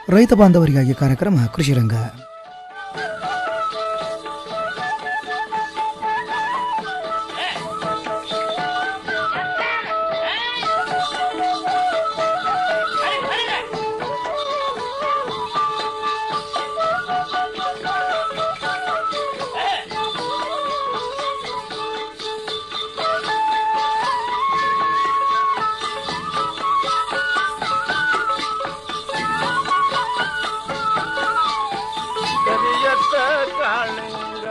ರೈತ ಬಾಂಧವರಿಗಾಗಿ ಕಾರ್ಯಕ್ರಮ ಕೃಷಿರಂಗ ಕರಿಯತ್ತ ಕಾಳಿಂಗ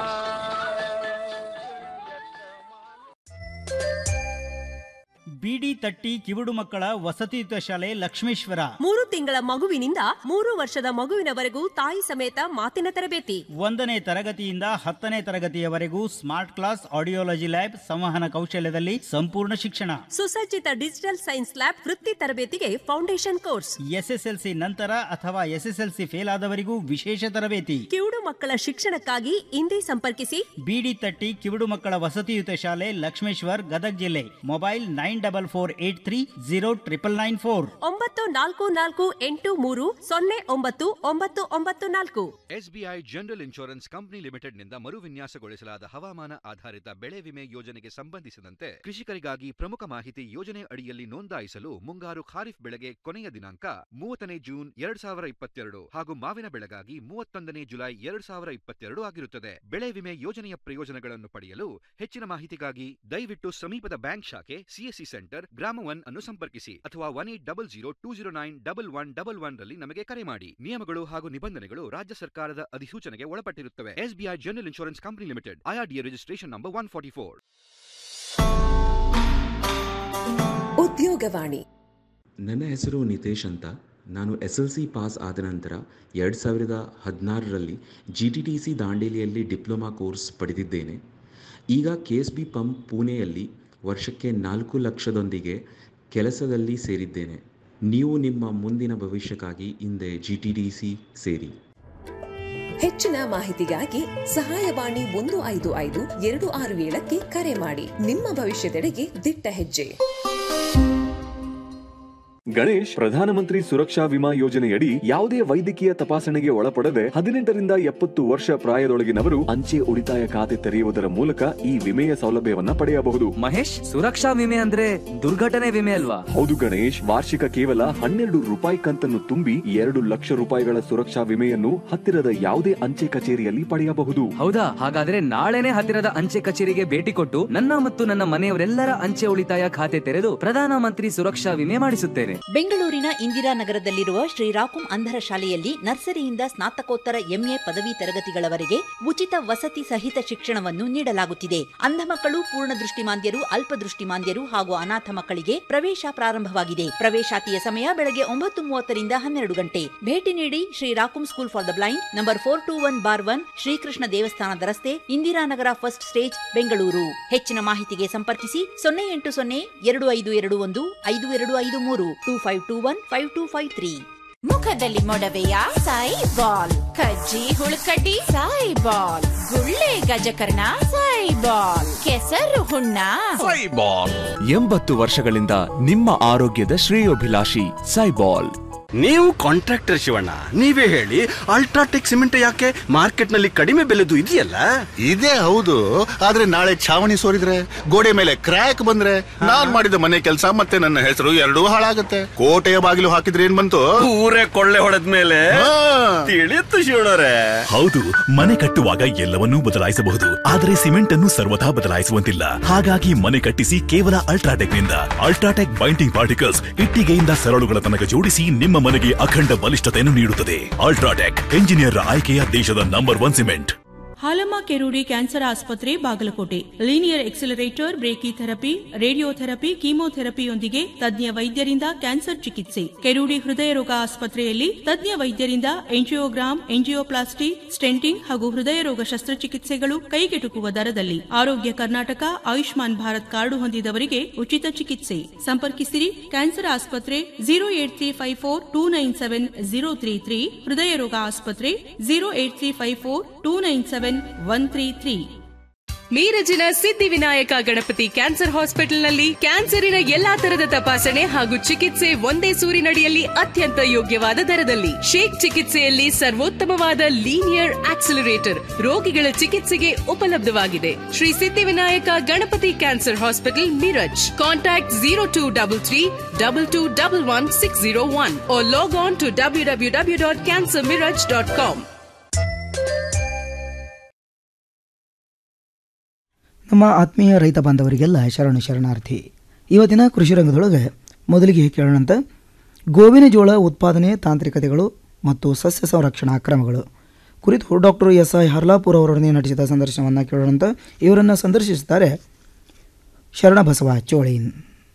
ಬಿಡಿ ತಟ್ಟಿ ಕಿವುಡು ಮಕ್ಕಳ ವಸತಿಯುತ ಶಾಲೆ ಲಕ್ಷ್ಮೇಶ್ವರ ಮೂರು ತಿಂಗಳ ಮಗುವಿನಿಂದ ಮೂರು ವರ್ಷದ ಮಗುವಿನವರೆಗೂ ತಾಯಿ ಸಮೇತ ಮಾತಿನ ತರಬೇತಿ ಒಂದನೇ ತರಗತಿಯಿಂದ ಹತ್ತನೇ ತರಗತಿಯವರೆಗೂ ಸ್ಮಾರ್ಟ್ ಕ್ಲಾಸ್ ಆಡಿಯೋಲಜಿ ಲ್ಯಾಬ್ ಸಂವಹನ ಕೌಶಲ್ಯದಲ್ಲಿ ಸಂಪೂರ್ಣ ಶಿಕ್ಷಣ ಸುಸಜ್ಜಿತ ಡಿಜಿಟಲ್ ಸೈನ್ಸ್ ಲ್ಯಾಬ್ ವೃತ್ತಿ ತರಬೇತಿಗೆ ಫೌಂಡೇಶನ್ ಕೋರ್ಸ್ ಎಸ್ಎಸ್ಎಲ್ಸಿ ನಂತರ ಅಥವಾ ಎಸ್ಎಸ್ಎಲ್ಸಿ ಫೇಲ್ ಆದವರಿಗೂ ವಿಶೇಷ ತರಬೇತಿ ಕಿವುಡು ಮಕ್ಕಳ ಶಿಕ್ಷಣಕ್ಕಾಗಿ ಇಂದೇ ಸಂಪರ್ಕಿಸಿ ಬಿಡಿ ತಟ್ಟಿ ಕಿವುಡು ಮಕ್ಕಳ ವಸತಿಯುತ ಶಾಲೆ ಲಕ್ಷ್ಮೇಶ್ವರ್ ಗದಗ್ ಜಿಲ್ಲೆ mobile nine double four eight three zero triple nine four ಒಂಬತ್ತು ನಾಲ್ಕು ನಾಲ್ಕು ಎಂಟು ಮೂರು ಸೊನ್ನೆ ಒಂಬತ್ತು ಒಂಬತ್ತು ಒಂಬತ್ತು ನಾಲ್ಕು ಎಸ್ಬಿಐ ಜನರಲ್ ಇನ್ಶೂರೆನ್ಸ್ ಕಂಪನಿ ಲಿಮಿಟೆಡ್ನಿಂದ ಮರುವಿನ್ಯಾಸಗೊಳಿಸಲಾದ ಹವಾಮಾನ ಆಧಾರಿತ ಬೆಳೆ ವಿಮೆ ಯೋಜನೆಗೆ ಸಂಬಂಧಿಸಿದಂತೆ ಕೃಷಿಕರಿಗಾಗಿ ಪ್ರಮುಖ ಮಾಹಿತಿ ಯೋಜನೆ ಅಡಿಯಲ್ಲಿ ನೋಂದಾಯಿಸಲು ಮುಂಗಾರು ಖಾರಿಫ್ ಬೆಳೆಗೆ ಕೊನೆಯ ದಿನಾಂಕ ಮೂವತ್ತನೇ ಜೂನ್ ಎರಡ್ ಸಾವಿರ ಇಪ್ಪತ್ತೆರಡು ಹಾಗೂ ಮಾವಿನ ಬೆಳೆಗಾಗಿ ಮೂವತ್ತೊಂದನೇ ಜುಲೈ ಎರಡ್ ಸಾವಿರ ಇಪ್ಪತ್ತೆರಡು ಆಗಿರುತ್ತದೆ ಬೆಳೆ ವಿಮೆ ಯೋಜನೆಯ ಪ್ರಯೋಜನಗಳನ್ನು ಪಡೆಯಲು ಹೆಚ್ಚಿನ ಮಾಹಿತಿಗಾಗಿ ದಯವಿಟ್ಟು ಸಮೀಪದ ಬ್ಯಾಂಕ್ ಶಾಖೆ ಸಿಎಸ್ಸಿ ಸೆಂಟರ್ ಗ್ರಾಮ ಒನ್ ಅನ್ನು ಸಂಪರ್ಕಿಸಿ ಅಥವಾ one eight double zero two zero nine double one double one ರಲ್ಲಿ ನಮಗೆ ಕರೆ ಮಾಡಿ ನಿಯಮಗಳು ಹಾಗೂ ನಿಬಂಧನೆಗಳು ರಾಜ್ಯ ಸರ್ಕಾರದ ಅಧಿಸೂಚನೆಗೆ ಒಳಪಟ್ಟಿರುತ್ತವೆ SBI general insurance company limited IRDA registration number one forty four Udyogavani ನನ್ನ ಹೆಸರು ನಿತೇಶ್ ಅಂತ ನಾನು ಎಸ್ ಎಲ್ ಸಿ ಪಾಸ್ ಆದ ನಂತರ ಎರಡು ಸಾವಿರದ ಹದಿನಾರರಲ್ಲಿ ಜಿ ಟಿ ಟಿ ಸಿ ದಾಂಡೇಲಿಯಲ್ಲಿ ಡಿಪ್ಲೊಮಾ ಕೋರ್ಸ್ ಪಡೆದಿದ್ದೇನೆ ಈಗ ಕೆ ಎಸ್ ಬಿ ಪಂಪ್ ಪುಣೆಯಲ್ಲಿ ವರ್ಷಕ್ಕೆ ನಾಲ್ಕು ಲಕ್ಷದೊಂದಿಗೆ ಕೆಲಸದಲ್ಲಿ ಸೇರಿದ್ದೇನೆ ನೀವು ನಿಮ್ಮ ಮುಂದಿನ ಭವಿಷ್ಯಕ್ಕಾಗಿ ಹಿಂದೆ ಜಿ ಟಿ ಟಿ ಸಿ ಸೇರಿ ಹೆಚ್ಚಿನ ಮಾಹಿತಿಗಾಗಿ ಸಹಾಯವಾಣಿ ಒಂದು ಐದು ಐದು ಎರಡು ಆರು ಏಳಕ್ಕೆ ಕರೆ ಮಾಡಿ ನಿಮ್ಮ ಭವಿಷ್ಯದೆಡೆಗೆ ದಿಟ್ಟ ಹೆಜ್ಜೆ ಗಣೇಶ್ ಪ್ರಧಾನಮಂತ್ರಿ ಸುರಕ್ಷಾ ವಿಮಾ ಯೋಜನೆಯಡಿ ಯಾವುದೇ ವೈದ್ಯಕೀಯ ತಪಾಸಣೆಗೆ ಒಳಪಡದೆ ಹದಿನೆಂಟರಿಂದ ಎಪ್ಪತ್ತು ವರ್ಷ ಪ್ರಾಯದೊಳಗಿನವರು ಅಂಚೆ ಉಳಿತಾಯ ಖಾತೆ ತೆರೆಯುವುದರ ಮೂಲಕ ಈ ವಿಮೆಯ ಸೌಲಭ್ಯವನ್ನ ಪಡೆಯಬಹುದು ಮಹೇಶ್ ಸುರಕ್ಷಾ ವಿಮೆ ಅಂದ್ರೆ ದುರ್ಘಟನೆ ವಿಮೆ ಅಲ್ವಾ ಹೌದು ಗಣೇಶ್ ವಾರ್ಷಿಕ ಕೇವಲ ಹನ್ನೆರಡು ರೂಪಾಯಿ ಕಂತನ್ನು ತುಂಬಿ ಎರಡು ಲಕ್ಷ ರೂಪಾಯಿಗಳ ಸುರಕ್ಷಾ ವಿಮೆಯನ್ನು ಹತ್ತಿರದ ಯಾವುದೇ ಅಂಚೆ ಕಚೇರಿಯಲ್ಲಿ ಪಡೆಯಬಹುದು ಹೌದಾ ಹಾಗಾದ್ರೆ ನಾಳೆನೆ ಹತ್ತಿರದ ಅಂಚೆ ಕಚೇರಿಗೆ ಭೇಟಿ ಕೊಟ್ಟು ನನ್ನ ಮತ್ತು ನನ್ನ ಮನೆಯವರೆಲ್ಲರ ಅಂಚೆ ಉಳಿತಾಯ ಖಾತೆ ತೆರೆದು ಪ್ರಧಾನಮಂತ್ರಿ ಸುರಕ್ಷಾ ವಿಮೆ ಮಾಡಿಸುತ್ತೇನೆ ಬೆಂಗಳೂರಿನ ಇಂದಿರಾನಗರದಲ್ಲಿರುವ ಶ್ರೀರಾಕುಂ ಅಂಧರ ಶಾಲೆಯಲ್ಲಿ ನರ್ಸರಿಯಿಂದ ಸ್ನಾತಕೋತ್ತರ ಎಂಎ ಪದವಿ ತರಗತಿಗಳವರೆಗೆ ಉಚಿತ ವಸತಿ ಸಹಿತ ಶಿಕ್ಷಣವನ್ನು ನೀಡಲಾಗುತ್ತಿದೆ ಅಂಧ ಮಕ್ಕಳು ಪೂರ್ಣ ದೃಷ್ಟಿಮಾಂದ್ಯರು ಅಲ್ಪದೃಷ್ಟಿಮಾಂದ್ಯರು ಹಾಗೂ ಅನಾಥ ಮಕ್ಕಳಿಗೆ ಪ್ರವೇಶ ಪ್ರಾರಂಭವಾಗಿದೆ ಪ್ರವೇಶಾತಿಯ ಸಮಯ ಬೆಳಗ್ಗೆ ಒಂಬತ್ತು ಮೂವತ್ತರಿಂದ ಹನ್ನೆರಡು ಗಂಟೆ ಭೇಟಿ ನೀಡಿ Shri ರಾಕುಂ school for the blind number four two one bar one Shrikrishna ದೇವಸ್ಥಾನದ ರಸ್ತೆ ಇಂದಿರಾನಗರ ಫಸ್ಟ್ ಸ್ಟೇಜ್ ಬೆಂಗಳೂರು ಹೆಚ್ಚಿನ ಮಾಹಿತಿಗೆ ಸಂಪರ್ಕಿಸಿ ಸೊನ್ನೆ ಎಂಟು ಸೊನ್ನೆ ಎರಡು ಐದು ಎರಡು ಒಂದು ಐದು ಎರಡು ಐದು ಮೂರು two five two one five two five three ಮುಖದಲ್ಲಿ ಮೊಡವೆಯ ಸಾಯಿ ಬಾಲ್ ಕಜ್ಜಿ ಹುಳುಕಡ್ಡಿ ಸಾಯಿ ಬಾಲ್ ಗುಳ್ಳೆ ಗಜಕರ್ಣ ಸಾಯಿ ಬಾಲ್ ಕೆಸರು ಹುಣ್ಣ ಎಂಬತ್ತು ವರ್ಷಗಳಿಂದ ನಿಮ್ಮ ಆರೋಗ್ಯದ ಶ್ರೇಯೋಭಿಲಾಷಿ ಸೈಬಾಲ್ ನೀವು ಕಾಂಟ್ರಾಕ್ಟರ್ ಶಿವಣ್ಣ ನೀವೇ ಹೇಳಿ ಅಲ್ಟ್ರಾಟೆಕ್ ಸಿಮೆಂಟ್ ಯಾಕೆ ಮಾರ್ಕೆಟ್ ನಲ್ಲಿ ಕಡಿಮೆ ಬೆಲೆದು ಇದೆಯಲ್ಲ ಇದೇ ಹೌದು ಆದ್ರೆ ನಾಳೆ ಛಾವಣಿ ಸೋರಿದ್ರೆ ಗೋಡೆ ಮೇಲೆ ಕ್ರ್ಯಾಕ್ ಬಂದ್ರೆ ನಾನ್ ಮಾಡಿದ ಮನೆ ಕೆಲಸ ಮತ್ತೆ ನನ್ನ ಹೆಸರು ಎರಡೂ ಹಾಳಾಗತ್ತೆ ಕೋಟೆಯ ಬಾಗಿಲು ಹಾಕಿದ್ರೆ ಏನ್ ಬಂತು ಊರೇ ಕೊಳ್ಳೆ ಹೊಡೆದ ಮೇಲೆ ತಿಳಿಯುತ್ತು ಶಿವಣ್ಣರೇ ಹೌದು ಮನೆ ಕಟ್ಟುವಾಗ ಎಲ್ಲವನ್ನೂ ಬದಲಾಯಿಸಬಹುದು ಆದರೆ ಸಿಮೆಂಟ್ ಅನ್ನು ಸರ್ವಥಾ ಬದಲಾಯಿಸುವಂತಿಲ್ಲ ಹಾಗಾಗಿ ಮನೆ ಕಟ್ಟಿಸಿ ಕೇವಲ ಅಲ್ಟ್ರಾಟೆಕ್ ನಿಂದ ಅಲ್ಟ್ರಾಟೆಕ್ ಬೈಂಡಿಂಗ್ ಪಾರ್ಟಿಕಲ್ಸ್ ಇಟ್ಟಿಗೆಯಿಂದ ಸರಳುಗಳ ತನಕ ಜೋಡಿಸಿ ನಿಮ್ಮ ಮನೆಗೆ ಅಖಂಡ ಬಲಿಷ್ಠತೆಯನ್ನು ನೀಡುತ್ತದೆ ಅಲ್ಟ್ರಾಟೆಕ್ ಎಂಜಿನಿಯರ್ ಆಯ್ಕೆಯ ದೇಶದ number one cement Halamma Kerudi cancer ಆಸ್ಪತ್ರೆ Bagalkot linear accelerator brachytherapy radiotherapy ಕೀಮೋಥೆರಪಿಯೊಂದಿಗೆ ತಜ್ಞ ವೈದ್ಯರಿಂದ ಕ್ಯಾನ್ಸರ್ ಚಿಕಿತ್ಸೆ ಕೆರೂಡಿ ಹೃದಯ ರೋಗ ಆಸ್ಪತ್ರೆಯಲ್ಲಿ ತಜ್ಞ ವೈದ್ಯರಿಂದ ಎಂಜಿಯೋಗ್ರಾಮ್ ಎಂಜಿಯೋಪ್ಲಾಸ್ಟಿ ಸ್ಟೆಂಟಿಂಗ್ ಹಾಗೂ ಹೃದಯ ರೋಗ ಶಸ್ತ್ರಚಿಕಿತ್ಸೆಗಳು ಕೈಗೆಟುಕುವ ದರದಲ್ಲಿ ಆರೋಗ್ಯ ಕರ್ನಾಟಕ ಆಯುಷ್ಮಾನ್ ಭಾರತ್ ಕಾರ್ಡು ಹೊಂದಿದವರಿಗೆ ಉಚಿತ ಚಿಕಿತ್ಸೆ ಸಂಪರ್ಕಿಸಿರಿ ಕ್ಯಾನ್ಸರ್ ಆಸ್ಪತ್ರೆ zero eight three five four two nine seven zero three three ಹೃದಯ ರೋಗ ಆಸ್ಪತ್ರೆ zero eight three five four two nine seven one three three ಮೀರಜಿನ ಸಿದ್ಧಿವಿನಾಯಕ ಗಣಪತಿ ಕ್ಯಾನ್ಸರ್ ಹಾಸ್ಪಿಟಲ್ನಲ್ಲಿ ಕ್ಯಾನ್ಸರಿನ ಎಲ್ಲಾ ತರದ ತಪಾಸಣೆ ಹಾಗೂ ಚಿಕಿತ್ಸೆ ಒಂದೇ ಸೂರಿನಡಿಯಲ್ಲಿ ಅತ್ಯಂತ ಯೋಗ್ಯವಾದ ದರದಲ್ಲಿ ಶೇಕ್ ಚಿಕಿತ್ಸೆಯಲ್ಲಿ ಸರ್ವೋತ್ತಮವಾದ ಲೀನಿಯರ್ ಆಕ್ಸಿಲರೇಟರ್ ರೋಗಿಗಳ ಚಿಕಿತ್ಸೆಗೆ ಉಪಲಬ್ಧವಾಗಿದೆ Shri Siddhivinayak Ganapati cancer hospital Miraj contact zero two double three double two double one six zero one log on to W W W dot cancer Miraj dot com ನಮ್ಮ ಆತ್ಮೀಯ ರೈತ ಬಾಂಧವರಿಗೆಲ್ಲ ಶರಣು ಶರಣಾರ್ಥಿ ಇವತ್ತಿನ ಕೃಷಿ ರಂಗದೊಳಗೆ ಮೊದಲಿಗೆ ಕೇಳೋಣಂತ ಗೋವಿನ ಜೋಳ ಉತ್ಪಾದನೆ ತಾಂತ್ರಿಕತೆಗಳು ಮತ್ತು ಸಸ್ಯ ಸಂರಕ್ಷಣಾ ಕ್ರಮಗಳು ಕುರಿತು ಡಾಕ್ಟರ್ ಎಸ್ ಐ ಹರ್ಲಾಪುರ್ ಅವರೊಡನೆ ನಡೆಸಿದ ಸಂದರ್ಶನವನ್ನು ಕೇಳೋಣಂತ ಇವರನ್ನು ಸಂದರ್ಶಿಸುತ್ತಾರೆ ಶರಣಬಸವ ಚೋಳಿನ್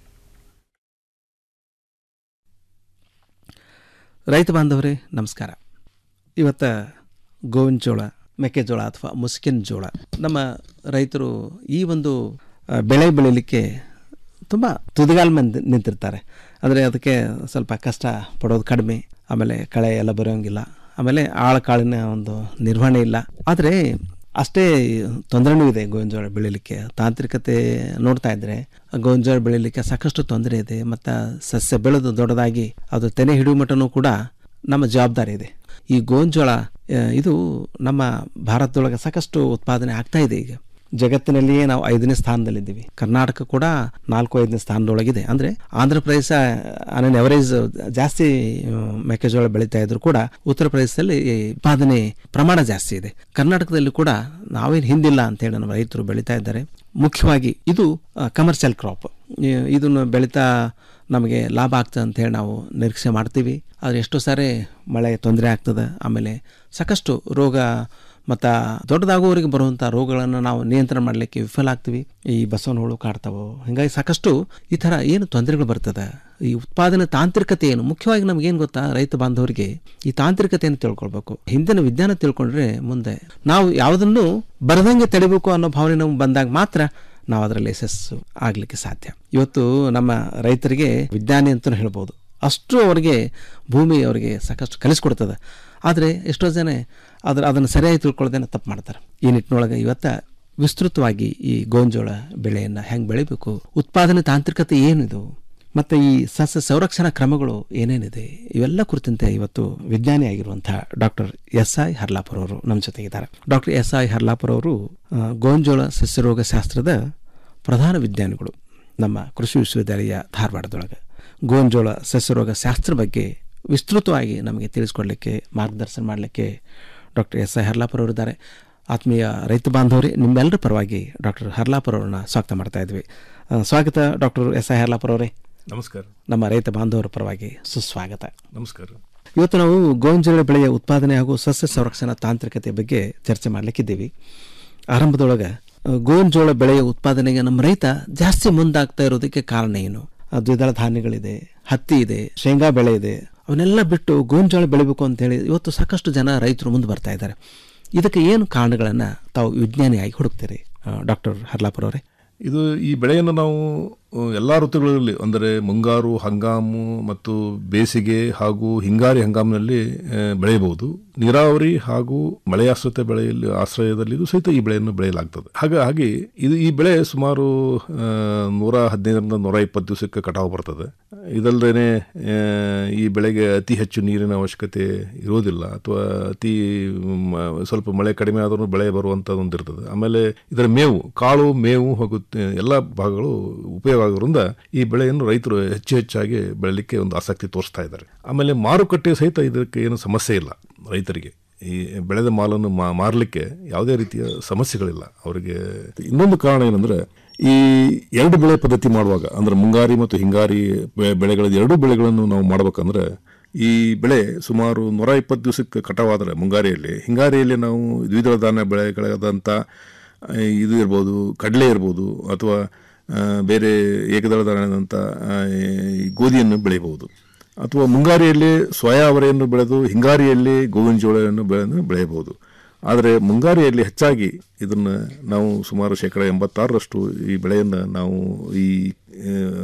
ರೈತ ಬಾಂಧವರೇ ನಮಸ್ಕಾರ ಇವತ್ತು ಗೋವಿನ ಜೋಳ ಮೆಕ್ಕೆಜೋಳ ಅಥವಾ ಮುಸ್ಕಿನ ಜೋಳ ನಮ್ಮ ರೈತರು ಈ ಒಂದು ಆ, ಬೆಳೆ ಬೆಳೀಲಿಕ್ಕೆ ತುಂಬ ತುದಿಗಾಲ ಮೇಲೆ ನಿಂತಿರ್ತಾರೆ ಆದರೆ ಅದಕ್ಕೆ ಸ್ವಲ್ಪ ಕಷ್ಟ ಪಡೋದು ಕಡಿಮೆ ಆಮೇಲೆ ಕಳೆ ಎಲ್ಲ ಬರೋಂಗಿಲ್ಲ ಆಮೇಲೆ ಆಳಕಾಳಿನ ಒಂದು ನಿರ್ವಹಣೆ ಇಲ್ಲ ಆದರೆ ಅಷ್ಟೇ ತೊಂದರೆನೂ ಇದೆ ಗೋವಿನ ಜೋಳ ಬೆಳೀಲಿಕ್ಕೆ ತಾಂತ್ರಿಕತೆ ನೋಡ್ತಾ ಇದ್ದರೆ ಗೋವಿನ ಜೋಳ ಬೆಳೀಲಿಕ್ಕೆ ಸಾಕಷ್ಟು ತೊಂದರೆ ಇದೆ ಮತ್ತು ಸಸ್ಯ ಬೆಳೆದು ದೊಡ್ಡದಾಗಿ ಅದು ತೆನೆ ಹಿಡಿಯುವ ಮಟ್ಟನೂ ಕೂಡ ನಮ್ಮ ಜವಾಬ್ದಾರಿ ಇದೆ ಈ ಗೋವಿನ ಜೋಳ ಆ, ಇದು ನಮ್ಮ ಭಾರತದೊಳಗೆ ಸಾಕಷ್ಟು ಉತ್ಪಾದನೆ ಆಗ್ತಾ ಇದೆ ಈಗ ಜಗತ್ತಿನಲ್ಲಿಯೇ ನಾವು ಐದನೇ ಸ್ಥಾನದಲ್ಲಿದ್ದೀವಿ ಕರ್ನಾಟಕ ಕೂಡ ನಾಲ್ಕು ಐದನೇ ಸ್ಥಾನದೊಳಗಿದೆ ಅಂದರೆ ಆಂಧ್ರ ಪ್ರದೇಶ ಆನ್ ಎವರೇಜ್ ಜಾಸ್ತಿ ಆ, ಮೆಕ್ಕೆಜೋಳ ಬೆಳೀತಾ ಇದ್ರು ಕೂಡ ಉತ್ತರ ಪ್ರದೇಶದಲ್ಲಿ ಈ ಉತ್ಪಾದನೆ ಪ್ರಮಾಣ ಜಾಸ್ತಿ ಇದೆ ಕರ್ನಾಟಕದಲ್ಲಿ ಕೂಡ ನಾವೇನು ಹಿಂದಿಲ್ಲ ಅಂತೇಳಿ ನಮ್ಮ ರೈತರು ಬೆಳೀತಾ ಇದ್ದಾರೆ ಮುಖ್ಯವಾಗಿ ಇದು ಕಮರ್ಷಿಯಲ್ ಕ್ರಾಪ್ ಇದನ್ನು ಬೆಳೀತಾ ನಮಗೆ ಲಾಭ ಆಗ್ತದೆ ಅಂತ ಹೇಳಿ ನಾವು ನಿರೀಕ್ಷೆ ಮಾಡ್ತೀವಿ ಆದರೆ ಎಷ್ಟೋ ಸಾರಿ ಮಳೆ ತೊಂದರೆ ಆಗ್ತದೆ ಆಮೇಲೆ ಸಾಕಷ್ಟು ರೋಗ ಮತ್ತು ದೊಡ್ಡದಾಗುವವರೆಗೆ ಬರುವಂಥ ರೋಗಗಳನ್ನು ನಾವು ನಿಯಂತ್ರಣ ಮಾಡಲಿಕ್ಕೆ ವಿಫಲ ಆಗ್ತೀವಿ ಈ ಬಸವನ ಹುಳು ಕಾಡ್ತಾವೋ ಹೀಗಾಗಿ ಸಾಕಷ್ಟು ಈ ಥರ ಏನು ತೊಂದರೆಗಳು ಬರ್ತದೆ ಈ ಉತ್ಪಾದನೆ ತಾಂತ್ರಿಕತೆ ಏನು ಮುಖ್ಯವಾಗಿ ನಮಗೇನು ಗೊತ್ತಾ ರೈತ ಬಾಂಧವರಿಗೆ ಈ ತಾಂತ್ರಿಕತೆಯನ್ನು ತಿಳ್ಕೊಳ್ಬೇಕು ಹಿಂದಿನ ವಿಜ್ಞಾನ ತಿಳ್ಕೊಂಡ್ರೆ ಮುಂದೆ ನಾವು ಯಾವುದನ್ನು ಬರದಂಗೆ ತಡಿಬೇಕು ಅನ್ನೋ ಭಾವನೆ ನಮ್ಗೆ ಬಂದಾಗ ಮಾತ್ರ ನಾವು ಅದರಲ್ಲಿ ಯಶಸ್ಸು ಆಗಲಿಕ್ಕೆ ಸಾಧ್ಯ ಇವತ್ತು ನಮ್ಮ ರೈತರಿಗೆ ವಿಜ್ಞಾನಿ ಅಂತಲೂ ಹೇಳ್ಬೋದು ಅಷ್ಟು ಅವರಿಗೆ ಭೂಮಿ ಅವರಿಗೆ ಸಾಕಷ್ಟು ಕಲಿಸ್ಕೊಡ್ತದೆ ಆದರೆ ಎಷ್ಟೋ ಜನ ಅದ್ರ ಅದನ್ನು ಸರಿಯಾಗಿ ತಿಳ್ಕೊಳ್ಳೋದೇನೆ ತಪ್ಪು ಮಾಡ್ತಾರೆ ಈ ನಿಟ್ಟಿನೊಳಗೆ ಇವತ್ತು ವಿಸ್ತೃತವಾಗಿ ಈ ಗೋಂಜೋಳ ಬೆಳೆಯನ್ನು ಹೆಂಗೆ ಬೆಳಿಬೇಕು ಉತ್ಪಾದನೆ ತಾಂತ್ರಿಕತೆ ಏನಿದು ಮತ್ತು ಈ ಸಸ್ಯ ಸಂರಕ್ಷಣಾ ಕ್ರಮಗಳು ಏನೇನಿದೆ ಇವೆಲ್ಲ ಕುರಿತಂತೆ ಇವತ್ತು ವಿಜ್ಞಾನಿ ಆಗಿರುವಂಥ ಡಾಕ್ಟರ್ ಎಸ್ ಐ ಹರ್ಲಾಪುರ್ ಅವರು ನಮ್ಮ ಜೊತೆಗಿದ್ದಾರೆ ಡಾಕ್ಟರ್ ಎಸ್ ಐ ಹರ್ಲಾಪುರ್ ಅವರು ಆ, ಗೋಂಜೋಳ ಸಸ್ಯರೋಗ ಶಾಸ್ತ್ರದ ಪ್ರಧಾನ ವಿಜ್ಞಾನಿಗಳು ನಮ್ಮ ಕೃಷಿ ವಿಶ್ವವಿದ್ಯಾಲಯ ಧಾರವಾಡದೊಳಗೆ ಗೋಂಜೋಳ ಸಸ್ಯರೋಗ ಶಾಸ್ತ್ರ ಬಗ್ಗೆ ವಿಸ್ತೃತವಾಗಿ ನಮಗೆ ತಿಳಿಸ್ಕೊಡ್ಲಿಕ್ಕೆ ಮಾರ್ಗದರ್ಶನ ಮಾಡಲಿಕ್ಕೆ ಡಾಕ್ಟರ್ ಎಸ್ ಐ ಹರ್ಲಾಪುರ್ ಅವರಿದ್ದಾರೆ ಆತ್ಮೀಯ ರೈತ ಬಾಂಧವರೇ ನಿಮ್ಮೆಲ್ಲರ ಪರವಾಗಿ ಡಾಕ್ಟರ್ ಹರ್ಲಾಪುರ್ ಅವರನ್ನ ಸ್ವಾಗತ ಮಾಡ್ತಾ ಇದ್ವಿ ಆ, ಸ್ವಾಗತ ಡಾಕ್ಟರ್ ಎಸ್ ಐ ಹರ್ಲಾಪುರ್ ಅವರೇ ನಮಸ್ಕಾರ ನಮ್ಮ ರೈತ ಬಾಂಧವರ ಪರವಾಗಿ ಸುಸ್ವಾಗತ ನಮಸ್ಕಾರ ಇವತ್ತು ನಾವು ಗೋಂಜಾಳ ಬೆಳೆಯ ಉತ್ಪಾದನೆ ಹಾಗೂ ಸಸ್ಯ ಸಂರಕ್ಷಣಾ ತಾಂತ್ರಿಕತೆ ಬಗ್ಗೆ ಚರ್ಚೆ ಮಾಡಲಿಕ್ಕಿದ್ದೀವಿ ಆರಂಭದೊಳಗೆ ಆ, ಗೋಂಜೋಳ ಬೆಳೆಯ ಉತ್ಪಾದನೆಗೆ ನಮ್ಮ ರೈತ ಜಾಸ್ತಿ ಮುಂದಾಗ್ತಾ ಇರೋದಕ್ಕೆ ಕಾರಣ ಏನು ಆ, ದ್ವಿದಳ ಧಾನ್ಯಗಳಿದೆ ಹತ್ತಿ ಇದೆ ಶೇಂಗಾ ಬೆಳೆ ಇದೆ ಅವನ್ನೆಲ್ಲ ಬಿಟ್ಟು ಗೋಂಜಾಳ ಬೆಳಿಬೇಕು ಅಂತ ಹೇಳಿ ಇವತ್ತು ಸಾಕಷ್ಟು ಜನ ರೈತರು ಮುಂದೆ ಬರ್ತಾ ಇದ್ದಾರೆ ಇದಕ್ಕೆ ಏನು ಕಾರಣಗಳನ್ನು ತಾವು ವಿಜ್ಞಾನಿಯಾಗಿ ಹುಡುಕ್ತೀರಿ ಡಾಕ್ಟರ್ ಹರ್ಲಾಪುರ್ ಅವರೇ ಇದು ಈ ಬೆಳೆಯನ್ನು ನಾವು ಎಲ್ಲ ಋತುಗಳಲ್ಲಿ ಅಂದರೆ ಮುಂಗಾರು ಹಂಗಾಮು ಮತ್ತು ಬೇಸಿಗೆ ಹಾಗೂ ಹಿಂಗಾರಿ ಹಂಗಾಮಿನಲ್ಲಿ ಆ, ಬೆಳೆಯಬಹುದು ನೀರಾವರಿ ಹಾಗೂ ಮಳೆಯಾಶ್ರಿತ ಬೆಳೆಯಲ್ಲಿ ಆಶ್ರಯದಲ್ಲಿ ಇದು ಸಹಿತ ಈ ಬೆಳೆಯನ್ನು ಬೆಳೆಯಲಾಗ್ತದೆ ಹಾಗಾಗಿ ಇದು ಈ ಬೆಳೆ ಸುಮಾರು ಆ, ನೂರ ಹದಿನೈದರಿಂದ ನೂರ ಇಪ್ಪತ್ತು ದಿವಸಕ್ಕೆ ಕಟಾವು ಬರ್ತದೆ ಇದಲ್ಲದೆ ಈ ಬೆಳೆಗೆ ಅತಿ ಹೆಚ್ಚು ನೀರಿನ ಅವಶ್ಯಕತೆ ಇರೋದಿಲ್ಲ ಅಥವಾ ಅತಿ ಮ, ಸ್ವಲ್ಪ ಮಳೆ ಕಡಿಮೆ ಆದರೂ ಬೆಳೆ ಬರುವಂಥದ್ದು ಒಂದು ಇರ್ತದೆ ಆಮೇಲೆ ಇದರ ಮೇವು ಕಾಳು ಮೇವು ಹಾಗೂ ತ- ಎಲ್ಲ ಭಾಗಗಳು ಉಪಯೋಗ ಆಗೋದ್ರಿಂದ ಈ ಬೆಳೆಯನ್ನು ರೈತರು ಹೆಚ್ಚು ಹೆಚ್ಚಾಗಿ ಬೆಳಲಿಕ್ಕೆ ಒಂದು ಆಸಕ್ತಿ ತೋರಿಸ್ತಾ ಇದ್ದಾರೆ ಆಮೇಲೆ ಮಾರುಕಟ್ಟೆ ಸಹಿತ ಇದಕ್ಕೆ ಏನು ಸಮಸ್ಯೆ ಇಲ್ಲ ರೈತರಿಗೆ ಈ ಬೆಳೆದ ಮಾಲನ್ನು ಮಾ ಮಾರಲಿಕ್ಕೆ ಯಾವುದೇ ರೀತಿಯ ಸಮಸ್ಯೆಗಳಿಲ್ಲ ಅವರಿಗೆ ಇನ್ನೊಂದು ಕಾರಣ ಏನಂದ್ರೆ ಈ ಎರಡು ಬೆಳೆ ಪದ್ಧತಿ ಮಾಡುವಾಗ ಅಂದ್ರೆ ಮುಂಗಾರಿ ಮತ್ತು ಹಿಂಗಾರಿ ಬೆ- ಬೆಳೆಗಳ ಎರಡು ಬೆಳೆಗಳನ್ನು ನಾವು ಮಾಡ್ಬೇಕಂದ್ರೆ ಈ ಬೆಳೆ ಸುಮಾರು ನೂರ ಇಪ್ಪತ್ತು ದಿವಸಕ್ಕೆ ಕಟಾವಾದರೆ ಮುಂಗಾರಿಯಲ್ಲಿ ಹಿಂಗಾರಿಯಲ್ಲಿ ನಾವು ದ್ವಿದಳ ಧಾನ್ಯ ಬೆಳೆಗಳಾದಂಥ ಆ, ಇದು ಇರ್ಬೋದು ಕಡಲೆ ಇರ್ಬೋದು ಅಥವಾ ಆ, ಬೇರೆ ಏಕದಳ ಧಾನ್ಯದಂಥ ಆ, ಈ ಗೋಧಿಯನ್ನು ಬೆಳೆಯಬಹುದು ಅಥವಾ ಮುಂಗಾರಿಯಲ್ಲಿ ಸೋಯಾ ಅವರೆಯನ್ನು ಬೆಳೆದು ಹಿಂಗಾರಿಯಲ್ಲಿ ಗೋವಿನ ಜೋಳವನ್ನು ಬೆಳೆದು ಬೆಳೆಯಬಹುದು ಆದರೆ ಮುಂಗಾರಿಯಲ್ಲಿ ಹೆಚ್ಚಾಗಿ ಇದನ್ನು ನಾವು ಸುಮಾರು ಶೇಕಡ ಎಂಬತ್ತಾರರಷ್ಟು ಈ ಬೆಳೆಯನ್ನು ನಾವು ಈ ಆ,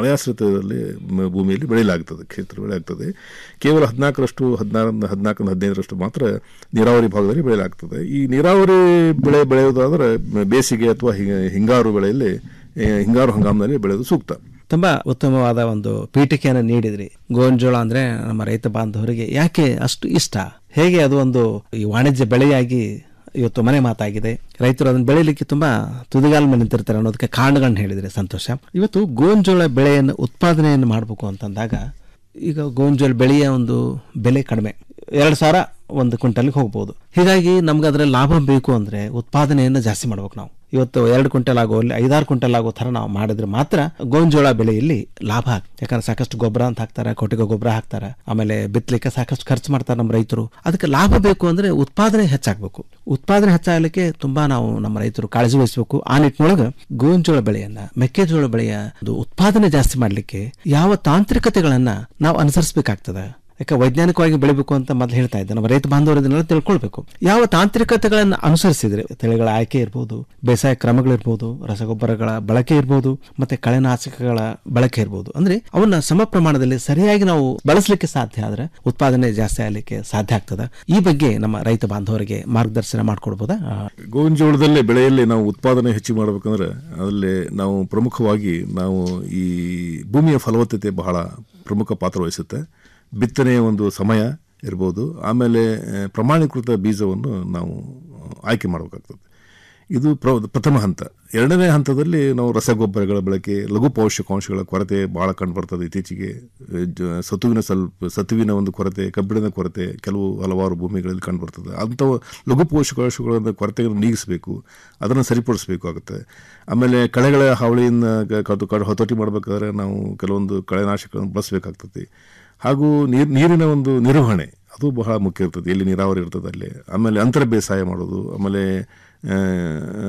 ಮಳೆಯಾಶ್ರಿತದಲ್ಲಿ ಮ- ಭೂಮಿಯಲ್ಲಿ ಬೆಳೆಯಲಾಗ್ತದೆ ಕ್ಷೇತ್ರ ಬೆಳೆಯಾಗ್ತದೆ ಕೇವಲ ಹದಿನಾಲ್ಕರಷ್ಟು ಹದಿನಾರರಿಂದ ಹದಿನಾಲ್ಕರಿಂದ ಹದಿನೈದರಷ್ಟು ಮಾತ್ರ ನೀರಾವರಿ ಭಾಗದಲ್ಲಿ ಬೆಳೆಯಲಾಗ್ತದೆ ಈ ನೀರಾವರಿ ಬೆಳೆ ಬೆಳೆಯೋದಾದರೆ ಬೇಸಿಗೆ ಅಥವಾ ಹಿ- ಹಿಂಗಾರು ಬೆಳೆಯಲ್ಲಿ ಆ, ಹಿಂಗಾರು ಹಂಗಾಮಿನಲ್ಲಿ ಬೆಳೆಯೋದು ಸೂಕ್ತ ತುಂಬ ಉತ್ತಮವಾದ ಒಂದು ಪೀಠಿಕೆಯನ್ನು ನೀಡಿದ್ರಿ ಗೋಂಜೋಳ ಅಂದರೆ ನಮ್ಮ ರೈತ ಬಾಂಧವರಿಗೆ ಯಾಕೆ ಅಷ್ಟು ಇಷ್ಟ ಹೇಗೆ ಅದು ಒಂದು ಈ ವಾಣಿಜ್ಯ ಬೆಳೆಯಾಗಿ ಇವತ್ತು ಮನೆ ಮಾತಾಗಿದೆ ರೈತರು ಅದನ್ನು ಬೆಳೀಲಿಕ್ಕೆ ತುಂಬ ತುದಿಗಾಲ ಮೇಲೆ ನಿಂತಿರ್ತಾರೆ ಅನ್ನೋದಕ್ಕೆ ಕಾರಣಗಳನ್ನ ಹೇಳಿದ್ರೆ ಸಂತೋಷ ಇವತ್ತು ಗೋಂಜೋಳ ಬೆಳೆಯನ್ನು ಉತ್ಪಾದನೆಯನ್ನು ಮಾಡಬೇಕು ಅಂತಂದಾಗ ಈಗ ಗೋಂಜೋಳ ಬೆಳೆಯ ಒಂದು ಬೆಲೆ ಕಡಿಮೆ ಎರಡು ಸಾವಿರ ಒಂದು ಕ್ವಿಂಟಲ್ಗೆ ಹೋಗ್ಬೋದು ಹೀಗಾಗಿ ನಮ್ಗೆ ಅದರ ಲಾಭ ಬೇಕು ಅಂದರೆ ಉತ್ಪಾದನೆಯನ್ನು ಜಾಸ್ತಿ ಮಾಡ್ಬೇಕು ನಾವು ಇವತ್ತು ಎರಡು ಕ್ವಿಂಟಲ್ ಆಗೋ ಅಲ್ಲಿ ಐದಾರು ಕ್ವಿಂಟಲ್ ಆಗೋ ಥರ ನಾವು ಮಾಡಿದ್ರೆ ಮಾತ್ರ ಗೋಂಜೋಳ ಬೆಳೆಯಲ್ಲಿ ಲಾಭ ಆಗ್ತದೆ ಯಾಕಂದ್ರೆ ಸಾಕಷ್ಟು ಗೊಬ್ಬರ ಅಂತ ಹಾಕ್ತಾರೆ ಕೊಟ್ಟಿಗೆ ಗೊಬ್ಬರ ಹಾಕ್ತಾರೆ ಆಮೇಲೆ ಬಿತ್ತಲಿಕ್ಕೆ ಸಾಕಷ್ಟು ಖರ್ಚು ಮಾಡ್ತಾರೆ ನಮ್ಮ ರೈತರು ಅದಕ್ಕೆ ಲಾಭ ಬೇಕು ಅಂದರೆ ಉತ್ಪಾದನೆ ಹೆಚ್ಚಾಗಬೇಕು ಉತ್ಪಾದನೆ ಹೆಚ್ಚಾಗಲಿಕ್ಕೆ ತುಂಬಾ ನಾವು ನಮ್ಮ ರೈತರು ಕಾಳಜಿ ವಹಿಸಬೇಕು ಆ ನಿಟ್ಟಿನೊಳಗೆ ಗೋಂಜೋಳ ಬೆಳೆಯನ್ನ ಮೆಕ್ಕೆಜೋಳ ಬೆಳೆಯ ಒಂದು ಉತ್ಪಾದನೆ ಜಾಸ್ತಿ ಮಾಡಲಿಕ್ಕೆ ಯಾವ ತಾಂತ್ರಿಕತೆಗಳನ್ನ ನಾವು ಅನುಸರಿಸಬೇಕಾಗ್ತದೆ ಯಾಕೆ ವೈಜ್ಞಾನಿಕವಾಗಿ ಬೆಳಿಬೇಕು ಅಂತ ಮೊದಲು ಹೇಳ್ತಾ ಇದ್ದೆ ನಮ್ಮ ರೈತ ಬಾಂಧವರು ಇದನ್ನೆಲ್ಲ ತಿಳ್ಕೊಳ್ಬೇಕು ಯಾವ ತಾಂತ್ರಿಕತೆಗಳನ್ನು ಅನುಸರಿಸಿದ್ರೆ ತಳಿಗಳ ಆಯ್ಕೆ ಇರ್ಬೋದು ಬೇಸಾಯ ಕ್ರಮಗಳಿರ್ಬೋದು ರಸಗೊಬ್ಬರಗಳ ಬಳಕೆ ಇರ್ಬೋದು ಮತ್ತೆ ಕಳೆನಾಶಕಗಳ ಬಳಕೆ ಇರ್ಬೋದು ಅಂದ್ರೆ ಅವನ್ನ ಸಮ ಪ್ರಮಾಣದಲ್ಲಿ ಸರಿಯಾಗಿ ನಾವು ಬಳಸಲಿಕ್ಕೆ ಸಾಧ್ಯ ಆದ್ರೆ ಉತ್ಪಾದನೆ ಜಾಸ್ತಿ ಆಗಲಿಕ್ಕೆ ಸಾಧ್ಯ ಆಗ್ತದೆ ಈ ಬಗ್ಗೆ ನಮ್ಮ ರೈತ ಬಾಂಧವರಿಗೆ ಮಾರ್ಗದರ್ಶನ ಮಾಡ್ಕೊಡ್ಬೋದಾ ಆ, ಗೋವಿನಜೋಳದಲ್ಲಿ ಬೆಳೆಯಲ್ಲಿ ನಾವು ಉತ್ಪಾದನೆ ಹೆಚ್ಚು ಮಾಡಬೇಕಂದ್ರೆ ಅದರಲ್ಲಿ ನಾವು ಪ್ರಮುಖವಾಗಿ ನಾವು ಈ ಭೂಮಿಯ ಫಲವತ್ತತೆ ಬಹಳ ಪ್ರಮುಖ ಪಾತ್ರ ವಹಿಸುತ್ತೆ ಬಿತ್ತನೆಯ ಒಂದು ಸಮಯ ಇರ್ಬೋದು ಆಮೇಲೆ ಆ, ಪ್ರಮಾಣೀಕೃತ ಬೀಜವನ್ನು ನಾವು ಆಯ್ಕೆ ಮಾಡಬೇಕಾಗ್ತದೆ ಇದು ಪ್ರ ಪ್ರಥಮ ಹಂತ ಎರಡನೇ ಹಂತದಲ್ಲಿ ನಾವು ರಸಗೊಬ್ಬರಗಳ ಬಳಕೆ ಲಘು ಪೋಷಕಾಂಶಗಳ ಕೊರತೆ ಭಾಳ ಕಂಡುಬರ್ತದೆ ಇತ್ತೀಚೆಗೆ ಜ- ಸತುವಿನ ಸ್ವಲ್ಪ ಸತುವಿನ ಒಂದು ಕೊರತೆ ಕಬ್ಬಿಣದ ಕೊರತೆ ಕೆಲವು ಹಲವಾರು ಭೂಮಿಗಳಲ್ಲಿ ಕಂಡುಬರ್ತದೆ ಅಂಥ ಲಘು ಪೋಷಕಾಂಶಗಳ ಕೊರತೆಯನ್ನು ನೀಗಿಸಬೇಕು ಅದನ್ನು ಸರಿಪಡಿಸಬೇಕಾಗುತ್ತೆ ಆಮೇಲೆ ಕಳೆಗಳ ಹಾವಳಿಯಿಂದ ಕ- ಕದು- ಕಡು ಹತೋಟಿ ಮಾಡಬೇಕಾದ್ರೆ ನಾವು ಕೆಲವೊಂದು ಕಳೆನಾಶಕಗಳನ್ನು ಬಳಸಬೇಕಾಗ್ತದೆ ಹಾಗೂ ನೀರು ನೀರಿನ ಒಂದು ನಿರ್ವಹಣೆ ಅದು ಬಹಳ ಮುಖ್ಯ ಇರ್ತದೆ ಎಲ್ಲಿ ನೀರಾವರಿ ಇರ್ತದೆ ಅಲ್ಲಿ ಆಮೇಲೆ ಅಂತರ ಬೇಸಾಯ ಮಾಡೋದು ಆಮೇಲೆ ಆ, ಆ,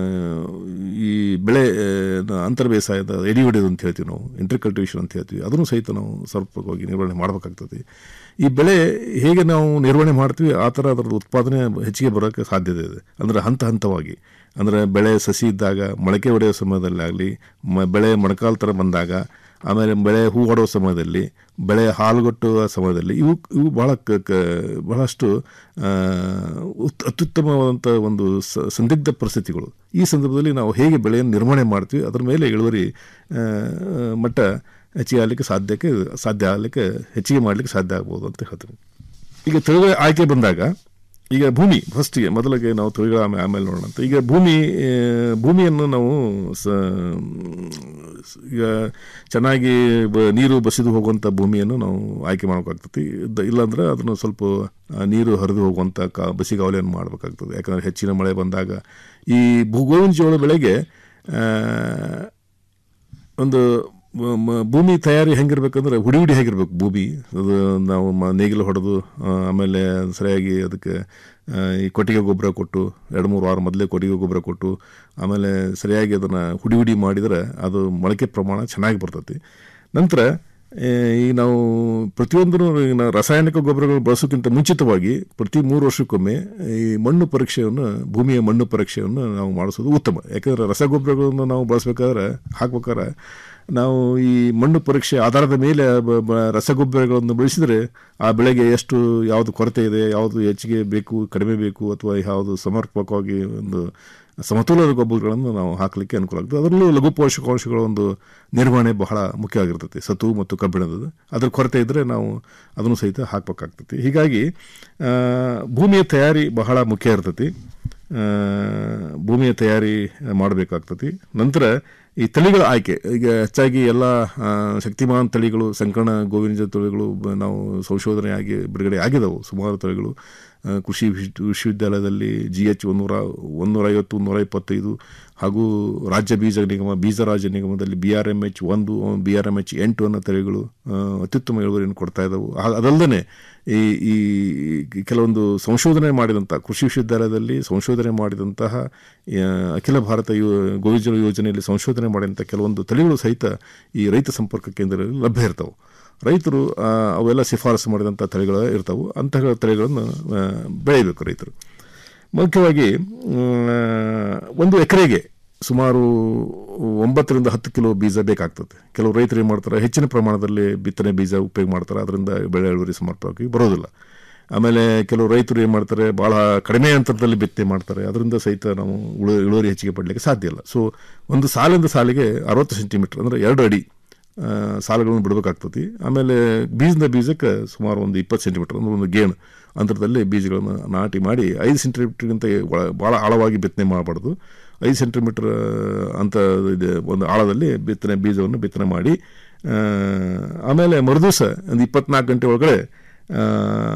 ಈ ಬೆಳೆ ಆ, ಅಂತರ ಬೇಸಾಯದ ಎಡಿ ಹೊಡೆಯೋದು ಅಂತ ಹೇಳ್ತೀವಿ ನಾವು ಇಂಟರ್ಕಲ್ಟಿವೇಷನ್ ಅಂತ ಹೇಳ್ತೀವಿ ಅದನ್ನು ಸಹಿತ ನಾವು ಸಮರ್ಪಕವಾಗಿ ನಿರ್ವಹಣೆ ಮಾಡಬೇಕಾಗ್ತದೆ ಈ ಬೆಳೆ ಹೇಗೆ ನಾವು ನಿರ್ವಹಣೆ ಮಾಡ್ತೀವಿ ಆ ಥರ ಅದರ ಉತ್ಪಾದನೆ ಹೆಚ್ಚಿಗೆ ಬರೋಕ್ಕೆ ಸಾಧ್ಯತೆ ಇದೆ ಅಂದರೆ ಹಂತ ಹಂತವಾಗಿ ಅಂದರೆ ಬೆಳೆ ಸಸಿ ಇದ್ದಾಗ ಮೊಳಕೆ ಹೊಡೆಯೋ ಸಮಯದಲ್ಲಾಗಲಿ ಮ ಬೆಳೆ ಮೊಣಕಾಲು ಥರ ಬಂದಾಗ ಆಮೇಲೆ ಬೆಳೆ ಹೂ ಹೊಡೋ ಸಮಯದಲ್ಲಿ ಬೆಳೆ ಹಾಲುಗಟ್ಟುವ ಸಮಯದಲ್ಲಿ ಇವು ಇವು ಬಹಳ ಕ ಕ- ಬಹಳಷ್ಟು ಆ, ಉತ್- ಅತ್ಯುತ್ತಮವಾದಂಥ ಒಂದು ಸ- ಸಂದಿಗ್ಧ ಪರಿಸ್ಥಿತಿಗಳು ಈ ಸಂದರ್ಭದಲ್ಲಿ ನಾವು ಹೇಗೆ ಬೆಳೆಯನ್ನು ನಿರ್ವಹಣೆ ಮಾಡ್ತೀವಿ ಅದರ ಮೇಲೆ ಇಳುವರಿ ಆ, ಮಟ್ಟ ಹೆಚ್ಚಿಗೆ ಆಗಲಿಕ್ಕೆ ಸಾಧ್ಯಕ್ಕೆ ಸಾಧ್ಯ ಆಗಲಿಕ್ಕೆ ಹೆಚ್ಚಿಗೆ ಮಾಡಲಿಕ್ಕೆ ಸಾಧ್ಯ ಆಗ್ಬೋದು ಅಂತ ಹೇಳ್ತೀನಿ ಈಗ ತಳಿಗಳ ಆಯ್ಕೆ ಬಂದಾಗ ಈಗ ಭೂಮಿ ಫಸ್ಟಿಗೆ ಮೊದಲಿಗೆ ನಾವು ತಳಿಗಳ ಆಮೇಲೆ ಆಮೇಲೆ ನೋಡೋಣ ಅಂತ ಈಗ ಭೂಮಿ ಆ, ಭೂಮಿಯನ್ನು ನಾವು ಸ ಈಗ ಚೆನ್ನಾಗಿ ಬ- ನೀರು ಬಸಿದು ಹೋಗುವಂಥ ಭೂಮಿಯನ್ನು ನಾವು ಆಯ್ಕೆ ಮಾಡೋಕ್ಕಾಗ್ತದೆ ಇದ್ದ- ಇಲ್ಲಾಂದ್ರೆ ಅದನ್ನು ಸ್ವಲ್ಪ ಆ, ನೀರು ಹರಿದು ಹೋಗುವಂಥ ಕಾ ಬಸಿಗಾವಲಿಯನ್ನು ಮಾಡಬೇಕಾಗ್ತದೆ ಯಾಕಂದರೆ ಹೆಚ್ಚಿನ ಮಳೆ ಬಂದಾಗ ಈ ಭೂ- ಗೋವಿನ ಜೋಳ ಬೆಳೆಗೆ ಆ, ಒಂದು ಮ- ಮ- ಭೂಮಿ ತಯಾರಿ ಹೆಂಗಿರ್ಬೇಕಂದ್ರೆ ಹುಡಿ ಹುಡಿ ಹೇಗಿರ್ಬೇಕು ಭೂಮಿ ಅದು ನಾವು ಮ- ನೇಗಿಲು ಹೊಡೆದು ಆ, ಆಮೇಲೆ ಸರಿಯಾಗಿ ಅದಕ್ಕೆ ಆ, ಈ ಕೊಟ್ಟಿಗೆ ಗೊಬ್ಬರ ಕೊಟ್ಟು ಎರಡು ಮೂರು ವಾರ ಮೊದಲೇ ಕೊಟ್ಟಿಗೆ ಗೊಬ್ಬರ ಕೊಟ್ಟು ಆಮೇಲೆ ಸರಿಯಾಗಿ ಅದನ್ನು ಹುಡಿ ಹುಡಿ ಮಾಡಿದರೆ ಅದು ಮೊಳಕೆ ಪ್ರಮಾಣ ಚೆನ್ನಾಗಿ ಬರ್ತೈತಿ ನಂತರ ಆ, ಈ ನಾವು ಪ್ರತಿಯೊಂದನ್ನು ಈಗ ನಾವು ರಾಸಾಯನಿಕ ಗೊಬ್ಬರಗಳು ಬಳಸೋಕ್ಕಿಂತ ಮುಂಚಿತವಾಗಿ ಪ್ರತಿ ಮೂರು ವರ್ಷಕ್ಕೊಮ್ಮೆ ಈ ಮಣ್ಣು ಪರೀಕ್ಷೆಯನ್ನು ಭೂಮಿಯ ಮಣ್ಣು ಪರೀಕ್ಷೆಯನ್ನು ನಾವು ಮಾಡಿಸೋದು ಉತ್ತಮ ಯಾಕಂದರೆ ರಸಗೊಬ್ಬರಗಳನ್ನು ನಾವು ಬಳಸ್ಬೇಕಾದ್ರೆ ಹಾಕ್ಬೇಕಾದ್ರೆ ನಾವು ಈ ಮಣ್ಣು ಪರೀಕ್ಷೆ ಆಧಾರದ ಮೇಲೆ ಬ- ಬ- ರಸಗೊಬ್ಬರಗಳನ್ನು ಬಳಸಿದರೆ ಆ ಬೆಳೆಗೆ ಎಷ್ಟು ಯಾವುದು ಕೊರತೆ ಇದೆ ಯಾವುದು ಹೆಚ್ಚಿಗೆ ಬೇಕು ಕಡಿಮೆ ಬೇಕು ಅಥವಾ ಯಾವುದು ಸಮರ್ಪಕವಾಗಿ ಒಂದು ಸಮತೋಲನ ಗೊಬ್ಬರಗಳನ್ನು ನಾವು ಹಾಕಲಿಕ್ಕೆ ಅನುಕೂಲ ಆಗ್ತದೆ ಅದರಲ್ಲೂ ಲಘು ಪೋಷಕಾಂಶಗಳ ಒಂದು ನಿರ್ವಹಣೆ ಬಹಳ ಮುಖ್ಯವಾಗಿರ್ತೈತಿ ಸತು ಮತ್ತು ಕಬ್ಬಿಣದ ಅದ್ರ ಕೊರತೆ ಇದ್ದರೆ ನಾವು ಅದನ್ನು ಸಹಿತ ಹಾಕಬೇಕಾಗ್ತೈತಿ ಹೀಗಾಗಿ ಆ, ಭೂಮಿಯ ತಯಾರಿ ಬಹಳ ಮುಖ್ಯ ಇರ್ತೈತಿ ಆ, ಭೂಮಿಯ ತಯಾರಿ ಮಾಡಬೇಕಾಗ್ತತಿ ನಂತರ ಈ ತಳಿಗಳ ಆಯ್ಕೆ ಈಗ ಹೆಚ್ಚಾಗಿ ಎಲ್ಲ ಆ, ಶಕ್ತಿಮಾನ್ ತಳಿಗಳು ಸಂಕಣ ಗೋವಿನ ತಳಿಗಳು ಬ- ನಾವು ಸಂಶೋಧನೆಯಾಗಿ ಬಿಡುಗಡೆ ಆಗಿದವು ಸುಮಾರು ತಳಿಗಳು ಆ, ಕೃಷಿ ವಿಶ್ವ- ವಿಶ್ವವಿದ್ಯಾಲಯದಲ್ಲಿ ಜಿ ಎಚ್ ಒಂದೂರ ಒಂದೂರ ಐವತ್ತು ನೂರ ಇಪ್ಪತ್ತೈದು ಹಾಗೂ ರಾಜ್ಯ ಬೀಜ ನಿಗಮ ಬೀಜ ರಾಜ್ಯ ನಿಗಮದಲ್ಲಿ ಬಿ ಆರ್ ಎಮ್ ಎಚ್ ಒಂದು ಬಿ ಆರ್ ಎಮ್ ಎಚ್ ಎಂಟು ಅನ್ನೋ ತಳಿಗಳು ಆ, ಅತ್ಯುತ್ತಮ ಇಳುವರಿಯನ್ನು ಕೊಡ್ತಾ ಇದ್ದವು ಆ- ಅದಲ್ಲದೆ ಈ ಈ ಕೆಲವೊಂದು ಸಂಶೋಧನೆ ಮಾಡಿದಂಥ ಕೃಷಿ ವಿಶ್ವವಿದ್ಯಾಲಯದಲ್ಲಿ ಸಂಶೋಧನೆ ಮಾಡಿದಂತಹ ಆ, ಅಖಿಲ ಭಾರತ ಯೋ ಗೋವಿಜಲ ಯೋಜನೆಯಲ್ಲಿ ಸಂಶೋಧನೆ ಮಾಡಿದಂಥ ಕೆಲವೊಂದು ತಳಿಗಳು ಸಹಿತ ಈ ರೈತ ಸಂಪರ್ಕ ಕೇಂದ್ರದಲ್ಲಿ ಲಭ್ಯ ಇರ್ತವೆ ರೈತರು ಆ, ಅವೆಲ್ಲ ಶಿಫಾರಸು ಮಾಡಿದಂಥ ತಳಿಗಳು ಇರ್ತವೆ ಅಂತಹ ತಳಿಗಳನ್ನು ಆ, ಬೆಳೆಯಬೇಕು ರೈತರು ಮುಖ್ಯವಾಗಿ ಆ, ಒಂದು ಎಕರೆಗೆ ಸುಮಾರು ಒಂಬತ್ತರಿಂದ ಹತ್ತು ಕಿಲೋ ಬೀಜ ಬೇಕಾಗ್ತದೆ ಕೆಲವು ರೈತರು ಏನು ಮಾಡ್ತಾರೆ ಹೆಚ್ಚಿನ ಪ್ರಮಾಣದಲ್ಲಿ ಬಿತ್ತನೆ ಬೀಜ ಉಪಯೋಗ ಮಾಡ್ತಾರೆ ಅದರಿಂದ ಬೆಳೆ ಇಳುವರಿ ಸಮರ್ಪಕವಾಗಿ ಬರೋದಿಲ್ಲ ಆಮೇಲೆ ಕೆಲವು ರೈತರು ಏನು ಮಾಡ್ತಾರೆ ಭಾಳ ಕಡಿಮೆ ಅಂತರದಲ್ಲಿ ಬಿತ್ತನೆ ಮಾಡ್ತಾರೆ ಅದರಿಂದ ಸಹಿತ ನಾವು ಉಳು ಇಳುವರಿ ಹೆಚ್ಚಿಗೆ ಪಡಲಿಕ್ಕೆ ಸಾಧ್ಯ ಇಲ್ಲ ಸೊ ಒಂದು ಸಾಲಿಂದ ಸಾಲಿಗೆ ಅರವತ್ತು ಸೆಂಟಿಮೀಟರ್ ಅಂದರೆ ಎರಡು ಅಡಿ ಆ, ಸಾಲುಗಳನ್ನು ಬಿಡಬೇಕಾಗ್ತದೆ ಆಮೇಲೆ ಬೀಜದ ಬೀಜಕ್ಕೆ ಸುಮಾರು ಒಂದು ಇಪ್ಪತ್ತು ಸೆಂಟಿಮೀಟರ್ ಅಂದ್ರೆ ಒಂದು ಗೇಣು ಅಂತರದಲ್ಲಿ ಬೀಜಗಳನ್ನು ನಾಟಿ ಮಾಡಿ ಐದು ಸೆಂಟಿಮೀಟರ್ಗಿಂತ ಒಳ- ಭಾಳ ಆಳವಾಗಿ ಬಿತ್ತನೆ ಮಾಡಬಾರ್ದು ಐದು ಸೆಂಟಿಮೀಟರ್ ಅಂತ ಇದೆ ಒಂದು ಆಳದಲ್ಲಿ ಬಿತ್ತನೆ ಬೀಜವನ್ನು ಬಿತ್ತನೆ ಮಾಡಿ ಆ, ಆಮೇಲೆ ಮರುದಿವಸ ಒಂದು ಇಪ್ಪತ್ನಾಲ್ಕು ಗಂಟೆ ಒಳಗಡೆ ಆ,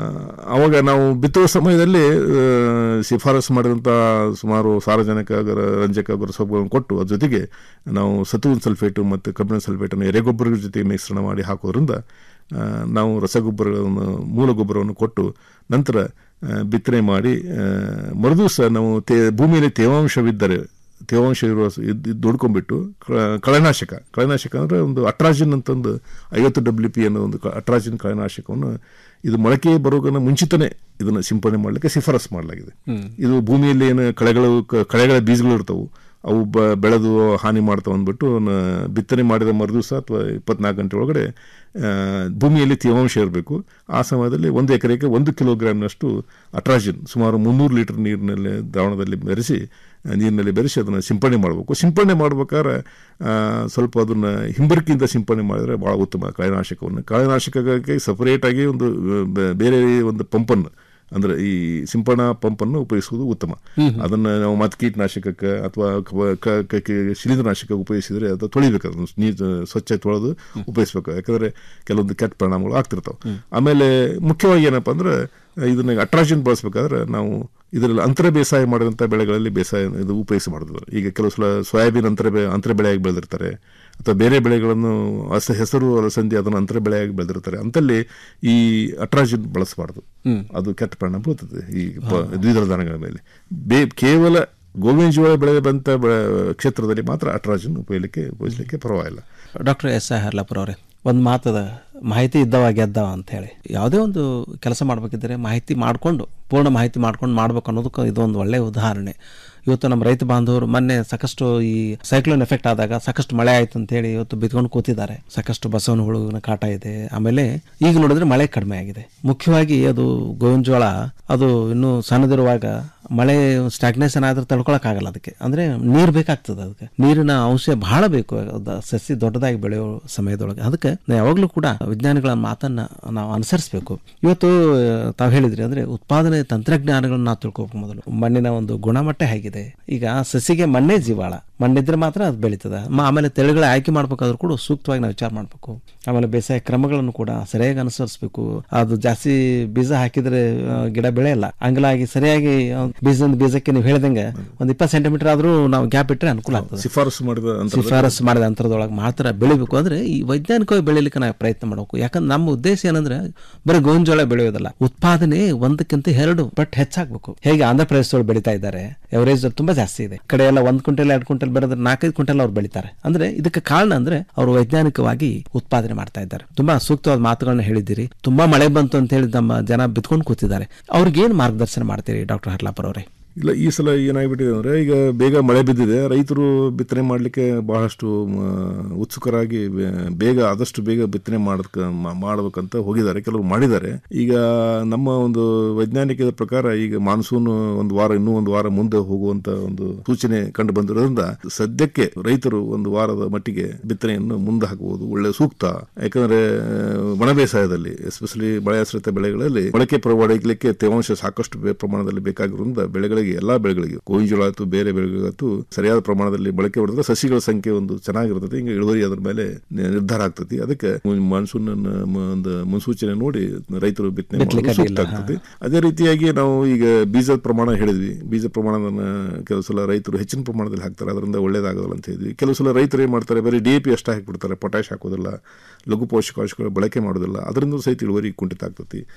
ಅವಾಗ ನಾವು ಬಿತ್ತುವ ಸಮಯದಲ್ಲಿ ಆ, ಶಿಫಾರಸು ಮಾಡಿದಂಥ ಸುಮಾರು ಸಾರಜನಕ ಗರ- ರಂಜಕ ಗೊರಸೊಬ್ಬಗಳನ್ನು ಕೊಟ್ಟು ಅದ್ರ ಜೊತೆಗೆ ನಾವು ಸತುವಿನ ಸಲ್ಫೇಟು ಮತ್ತು ಕಬ್ಬಿಣ ಸಲ್ಫೇಟನ್ನು ಎರೆಗೊಬ್ಬರದ ಜೊತೆ ಮಿಶ್ರಣ ಮಾಡಿ ಹಾಕೋದ್ರಿಂದ ಆ, ನಾವು ರಸಗೊಬ್ಬರಗಳನ್ನು ಮೂಲ ಗೊಬ್ಬರವನ್ನು ಕೊಟ್ಟು ನಂತರ ಆ, ಬಿತ್ತನೆ ಮಾಡಿ ಆ, ಮರುದಿವಸ ನಾವು ತೇ ಭೂಮಿಯಲ್ಲಿ ತೇವಾಂಶವಿದ್ದರೆ ತೇವಾಂಶ ಇರುವ ಇದ್ದು ದುಡ್ಕೊಂಡ್ಬಿಟ್ಟು ಕಳೆನಾಶಕ ಕಳೆನಾಶಕ ಅಂದರೆ ಒಂದು ಅಟ್ರಾಜಿನ್ ಅಂತಂದು ಐವತ್ತು ಡಬ್ಲ್ಯೂ ಪಿ ಅನ್ನೋ ಒಂದು ಕ- ಅಟ್ರಾಜಿನ್ ಕಳೆನಾಶಕವನ್ನು ಇದು ಮೊಳಕೆ ಬರೋಗನ ಮುಂಚಿತನೇ ಇದನ್ನು ಸಿಂಪಡಣೆ ಮಾಡಲಿಕ್ಕೆ ಶಿಫಾರಸು ಮಾಡಲಾಗಿದೆ ಹ್ಮ್. ಇದು ಭೂಮಿಯಲ್ಲಿ ಏನು ಕಳೆಗಳು ಕ- ಕಳೆಗಳ ಬೀಜಗಳು ಇರ್ತವು ಅವು ಬ ಬೆಳೆದು ಹಾನಿ ಮಾಡ್ತಾವೆ ಅಂದ್ಬಿಟ್ಟು ಅವನ್ನ ಬಿತ್ತನೆ ಮಾಡಿದ ಮರುದಿವಸ ಅಥವಾ ಇಪ್ಪತ್ನಾಲ್ಕು ಗಂಟೆ ಒಳಗಡೆ ಆ, ಭೂಮಿಯಲ್ಲಿ ತೇವಾಂಶ ಇರಬೇಕು ಆ ಸಮಯದಲ್ಲಿ ಒಂದು ಎಕರೆಗೆ ಒಂದು ಕಿಲೋಗ್ರಾಮ್ನಷ್ಟು ಅಟ್ರಾಜಿನ್ ಸುಮಾರು ಮುನ್ನೂರು ಲೀಟರ್ ನೀರಿನಲ್ಲಿ ದ್ರಾವಣದಲ್ಲಿ ಬೆರೆಸಿ ಆ, ನೀರಿನಲ್ಲಿ ಬೆರೆಸಿ ಅದನ್ನು ಸಿಂಪಡಣೆ ಮಾಡಬೇಕು ಸಿಂಪಡಣೆ ಮಾಡ್ಬೇಕಾದ್ರೆ ಆ, ಸ್ವಲ್ಪ ಅದನ್ನು ಹಿಂಬರಿಕೆಯಿಂದ ಸಿಂಪಡಣೆ ಮಾಡಿದರೆ ಭಾಳ ಉತ್ತಮ ಕಳೆನಾಶಕವನ್ನು ಕಳೆನಾಶಕಕ್ಕೆ ಸಪರೇಟಾಗಿ ಒಂದು ಆ, ಬೆ- ಬೇರೆ ಒಂದು ಪಂಪನ್ನು ಅಂದ್ರೆ ಈ ಸಿಂಪಡಣಾ ಪಂಪನ್ನು ಉಪಯೋಗಿಸುವುದು ಉತ್ತಮ ಹ್ಮ್. ಅದನ್ನು ನಾವು ಮತ್ತೆ ಕೀಟನಾಶಕಕ್ಕೆ ಅಥವಾ ಕ- ಕ- ಕ- ಕ- ಶಿಲೀಂಧ್ರನಾಶಕ ಉಪಯೋಗಿಸಿದ್ರೆ ಅದು ತೊಳಿಬೇಕು ಅದನ್ನು ನೀರು ಸ್ವಚ್ಛ ತೊಳೆದು ಉಪಯೋಗಿಸ್ಬೇಕು ಯಾಕಂದ್ರೆ ಕೆಲವೊಂದು ಕೆಟ್ಟ ಪರಿಣಾಮಗಳು ಆಗ್ತಿರ್ತಾವೆ ಆಮೇಲೆ ಮುಖ್ಯವಾಗಿ ಏನಪ್ಪ ಅಂದ್ರೆ ಇದನ್ನ ಅಟ್ರಾಕ್ಷನ್ ಬಳಸಬೇಕಾದ್ರೆ ನಾವು ಇದರಲ್ಲಿ ಅಂತರ ಬೇಸಾಯ ಮಾಡಿದಂಥ ಬೆಳೆಗಳಲ್ಲಿ ಬೇಸಾಯ ಇದು ಉಪಯೋಗಿಸಬಾರ್ದು ಈಗ ಕೆಲವು ಸಲ ಸೋಯಾಬೀನ್ ಅಂತರ ಬೆ ಅಂತರ ಬೆಳೆಯಾಗಿ ಬೆಳೆದಿರ್ತಾರೆ ಅಥವಾ ಬೇರೆ ಬೆಳೆಗಳನ್ನು ಹಸ ಹೆಸರು ಅಲಸಂದಿ ಅದನ್ನು ಅಂತರ ಬೆಳೆಯಾಗಿ ಬೆಳೆದಿರ್ತಾರೆ ಅಂತಲ್ಲಿ ಈ ಅಟ್ರಾಜಿನ್ ಬಳಸಬಾರ್ದು ಹ್ಮ್. ಅದು ಕೆಟ್ಟ ಪರಿಣಾಮ ಬೀಳ್ತದೆ ಈ ಪ- ದ್ವಿದಳ ಧಾನ್ಯಗಳ ಮೇಲೆ ಬೇ ಕೇವಲ ಗೋವಿನ ಜೋಳ ಬೆಳೆ ಬಂತ ಬೆ- ಕ್ಷೇತ್ರದಲ್ಲಿ ಮಾತ್ರ ಅಟ್ರಾಜಿನ್ ಉಪಯೋಗಲಿಕ್ಕೆ ಉಪಯೋಗಿಸಲಿಕ್ಕೆ ಪರವಾಗಿಲ್ಲ ಡಾಕ್ಟರ್ ಎಸ್ ಐ ಹರ್ಲಾಪುರ ಅವರೇ ಒಂದು ಮಾತದ ಮಾಹಿತಿ ಇದ್ದವ ಗೆದ್ದವ ಅಂತ ಹೇಳಿ ಯಾವುದೇ ಒಂದು ಕೆಲಸ ಮಾಡಬೇಕಿದ್ರೆ ಮಾಹಿತಿ ಮಾಡಿಕೊಂಡು ಪೂರ್ಣ ಮಾಹಿತಿ ಮಾಡ್ಕೊಂಡು ಮಾಡ್ಬೇಕು ಅನ್ನೋದಕ್ಕೆ ಇದೊಂದು ಒಳ್ಳೆಯ ಉದಾಹರಣೆ ಇವತ್ತು ನಮ್ಮ ರೈತ ಬಾಂಧವರು ಮೊನ್ನೆ ಸಾಕಷ್ಟು ಈ ಸೈಕ್ಲೋನ್ ಎಫೆಕ್ಟ್ ಆದಾಗ ಸಾಕಷ್ಟು ಮಳೆ ಆಯ್ತು ಅಂತ ಹೇಳಿ ಇವತ್ತು ಬಿತ್ಕೊಂಡು ಕೂತಿದ್ದಾರೆ ಸಾಕಷ್ಟು ಬಸವನ ಹುಳುವಿನ ಕಾಟ ಇದೆ ಆಮೇಲೆ ಈಗ ನೋಡಿದ್ರೆ ಮಳೆ ಕಡಿಮೆ ಆಗಿದೆ ಮುಖ್ಯವಾಗಿ ಅದು ಗೋವಿನ ಜೋಳ ಅದು ಇನ್ನೂ ಸಣ್ಣದಿರುವಾಗ ಮಳೆ ಸ್ಟಾಗ್ನೇಷನ್ ಆದ್ರೆ ತಡ್ಕೊಳಕ್ಕಾಗಲ್ಲ ಅದಕ್ಕೆ ಅಂದ್ರೆ ನೀರು ಬೇಕಾಗ್ತದೆ ಅದಕ್ಕೆ ನೀರಿನ ಅಂಶ ಬಹಳ ಬೇಕು ಅದು ಸಸಿ ದೊಡ್ಡದಾಗಿ ಬೆಳೆಯೋ ಸಮಯದೊಳಗೆ ಅದಕ್ಕೆ ನಾವು ಯಾವಾಗಲೂ ಕೂಡ ವಿಜ್ಞಾನಿಗಳ ಮಾತನ್ನ ನಾವು ಅನುಸರಿಸಬೇಕು ಇವತ್ತು ತಾವು ಹೇಳಿದ್ರಿ ಅಂದ್ರೆ ಉತ್ಪಾದನೆ ತಂತ್ರಜ್ಞಾನಗಳನ್ನ ನಾವು ತಿಳ್ಕೊಬೇಕು ಮೊದಲು ಮಣ್ಣಿನ ಒಂದು ಗುಣಮಟ್ಟ ಹೇಗಿದೆ ಈಗ ಸಸಿಗೆ ಮಣ್ಣೇ ಜೀವಾಳ ಮಣ್ಣಿದ್ರೆ ಮಾತ್ರ ಅದು ಬೆಳೀತದೆ ಮ- ಆಮೇಲೆ ತಳಿಗಳ ಆಯ್ಕೆ ಮಾಡ್ಬೇಕಾದ್ರೂ ಕೂಡ ಸೂಕ್ತವಾಗಿ ನಾವು ವಿಚಾರ ಮಾಡಬೇಕು ಆಮೇಲೆ ಬೇಸಾಯ ಕ್ರಮಗಳನ್ನು ಕೂಡ ಸರಿಯಾಗಿ ಅನುಸರಿಸಬೇಕು ಅದು ಜಾಸ್ತಿ ಬೀಜ ಹಾಕಿದ್ರೆ ಆ, ಗಿಡ ಬೆಳೆಯಲ್ಲ ಹಂಗಲಾಗಿ ಸರಿಯಾಗಿ ಆ, ಬೀಜದಿಂದ ಬೀಜಕ್ಕೆ ನೀವು ಹೇಳ್ದಂಗೆ ಒಂದು ಇಪ್ಪತ್ತು ಸೆಂಟಿಮೀಟರ್ ಆದ್ರೂ ನಾವು ಗ್ಯಾಪ್ ಇಟ್ಟರೆ ಅನುಕೂಲ ಆಗ್ತದೆ ಶಿಫಾರಸು ಮಾಡಿದ ಅಂತರದಲ್ಲಿ- ಶಿಫಾರಸು ಮಾಡಿದ ಅಂತರದೊಳಗೆ ಮಾತ್ರ ಬೆಳಿಬೇಕು ಅಂದ್ರೆ ಈ ವೈಜ್ಞಾನಿಕವಾಗಿ ಬೆಳಿಲಿಕ್ಕೆ ನಾವು ಪ್ರಯತ್ನ ಮಾಡಬೇಕು ಯಾಕಂದ್ರೆ ನಮ್ಮ ಉದ್ದೇಶ ಏನಂದ್ರೆ ಬರೀ ಗೋವಿನ ಜೋಳ ಬೆಳೆಯೋದಲ್ಲ ಉತ್ಪಾದನೆ ಒಂದಕ್ಕಿಂತ ಎರಡು ಪಟ್ಟು ಹೆಚ್ಚಾಗಬೇಕು ಹೇಗೆ ಆಂಧ್ರ ಪ್ರದೇಶದೊಳಗೆ ಬೆಳೀತಾ ಇದ್ದಾರೆ ಎವರೇಜ್ ತುಂಬಾ ಜಾಸ್ತಿ ಇದೆ ಈ ಕಡೆ ಎಲ್ಲ ಒಂದ್ ಕ್ವಿಂಟಲ್ ಎರಡು ಕ್ವಿಂಟಲ್ ಬೆಳೆದ್ರೆ ನಾಲ್ಕೈದು ಕ್ವಿಂಟಲ್ ಅವ್ರು ಬೆಳಿತಾರೆ ಅಂದ್ರೆ ಇದಕ್ಕೆ ಕಾರಣ ಅಂದ್ರೆ ಅವರು ವೈಜ್ಞಾನಿಕವಾಗಿ ಉತ್ಪಾದನೆ ಮಾಡ್ತಾ ಇದ್ದಾರೆ ತುಂಬಾ ಸೂಕ್ತವಾದ ಮಾತುಗಳನ್ನ ಹೇಳಿದ್ದೀರಿ ತುಂಬಾ ಮಳೆ ಬಂತು ಅಂತ ಹೇಳಿ ನಮ್ಮ ಜನ ಬಿತ್ಕೊಂಡು ಕೂತಿದ್ದಾರೆ ಅವ್ರಿಗೆ ಏನ್ ಮಾರ್ಗದರ್ಶನ ಮಾಡ್ತೀರಿ ಡಾಕ್ಟರ್ ಹರ್ಲಾಪುರ ಅವರೇ ಇಲ್ಲ ಈ ಸಲ ಏನಾಗ್ಬಿಟ್ಟಿದೆ ಅಂದರೆ ಈಗ ಬೇಗ ಮಳೆ ಬಿದ್ದಿದೆ ರೈತರು ಬಿತ್ತನೆ ಮಾಡಲಿಕ್ಕೆ ಬಹಳಷ್ಟು ಮ, ಉತ್ಸುಕರಾಗಿ ಬೆ- ಬೇಗ ಆದಷ್ಟು ಬೇಗ ಬಿತ್ತನೆ ಮಾಡಕ್ ಮ- ಮಾಡ್ಬೇಕಂತ ಹೋಗಿದ್ದಾರೆ ಕೆಲವರು ಮಾಡಿದ್ದಾರೆ ಈಗ ನಮ್ಮ ಒಂದು ವೈಜ್ಞಾನಿಕದ ಪ್ರಕಾರ ಈಗ ಮಾನ್ಸೂನ್ ಒಂದು ವಾರ ಇನ್ನೂ ಒಂದು ವಾರ ಮುಂದೆ ಹೋಗುವಂತ ಒಂದು ಸೂಚನೆ ಕಂಡು ಬಂದಿರೋದ್ರಿಂದ ಸದ್ಯಕ್ಕೆ ರೈತರು ಒಂದು ವಾರದ ಮಟ್ಟಿಗೆ ಬಿತ್ತನೆಯನ್ನು ಮುಂದೆ ಹಾಕುವುದು ಒಳ್ಳೆ ಸೂಕ್ತ ಯಾಕಂದ್ರೆ ಒಣ ಬೇಸಾಯದಲ್ಲಿ ಎಸ್ಪೆಷಲಿ ಮಳೆಯಾಶ್ರಿತ ಬೆಳೆಗಳಲ್ಲಿ ಮೊಳಕೆ ಪಡೆಯಲಿಕ್ಕೆ ತೇವಾಂಶ ಸಾಕಷ್ಟು ಬೇ- ಪ್ರಮಾಣದಲ್ಲಿ ಬೇಕಾಗಿರೋದ್ರಿಂದ ಬೆಳೆಗಳಿಗೆ ಎಲ್ಲಾ ಬೆಳೆಗಳಿಗೆ ಗೋವಿನ ಜೋಳ ಆಯ್ತು ಬೇರೆ ಬೆಳೆಗಳಿಗಾಯ್ತು ಸರಿಯಾದ ಪ್ರಮಾಣದಲ್ಲಿ ಬಳಕೆ ಹೊಡೆದ್ರೆ ಸಸಿಗಳ ಸಂಖ್ಯೆ ಒಂದು ಚೆನ್ನಾಗಿರ್ತದೆ ಹಿಂಗೆ ಇಳುವರಿ ಅದ್ರ ಮೇಲೆ ನಿ- ನಿರ್ಧಾರ ಆಗ್ತದೆ ಅದಕ್ಕೆ ಮಾನ್ಸೂನ್ ಒಂದು ಮುನ್ಸೂಚನೆ ನೋಡಿ ರೈತರು ಬಿತ್ತನೆ ಬಿತ್ತಲಿಕ್ಕೆ ಮಾಡೋದು ಸೂಕ್ತ ಅಡ್ಡಿಲ್ಲ, ಆಗ್ತದೆ ಅದೇ ರೀತಿಯಾಗಿ ನಾವು ಈಗ ಬೀಜದ ಪ್ರಮಾಣ ಹೇಳಿದ್ವಿ ಬೀಜ ಪ್ರಮಾಣದನ್ನ ಕೆಲವು ಸಲ ರೈತರು ಹೆಚ್ಚಿನ ಪ್ರಮಾಣದಲ್ಲಿ ಹಾಕ್ತಾರೆ ಅದರಿಂದ ಒಳ್ಳೇದಾಗೋದಿಲ್ಲ ಅಂತ ಹೇಳಿದ್ವಿ ಕೆಲವು ಸಲ ರೈತರು ಏನ್ ಮಾಡ್ತಾರೆ ಬರೀ ಡಿ ಎ ಪಿ ಅಷ್ಟೇ ಹಾಕಿಬಿಡ್ತಾರೆ ಪೊಟ್ಯಾಶ್ ಹಾಕೋದಿಲ್ಲ ಲಘು ಪೋಷಕಾಂಶಗಳು ಬಳಕೆ ಮಾಡೋದಿಲ್ಲ ಅದರಿಂದ ಸಹಿತ ಇಳುವರಿ ಕುಂಠಿತ ಆಗ್ತತಿ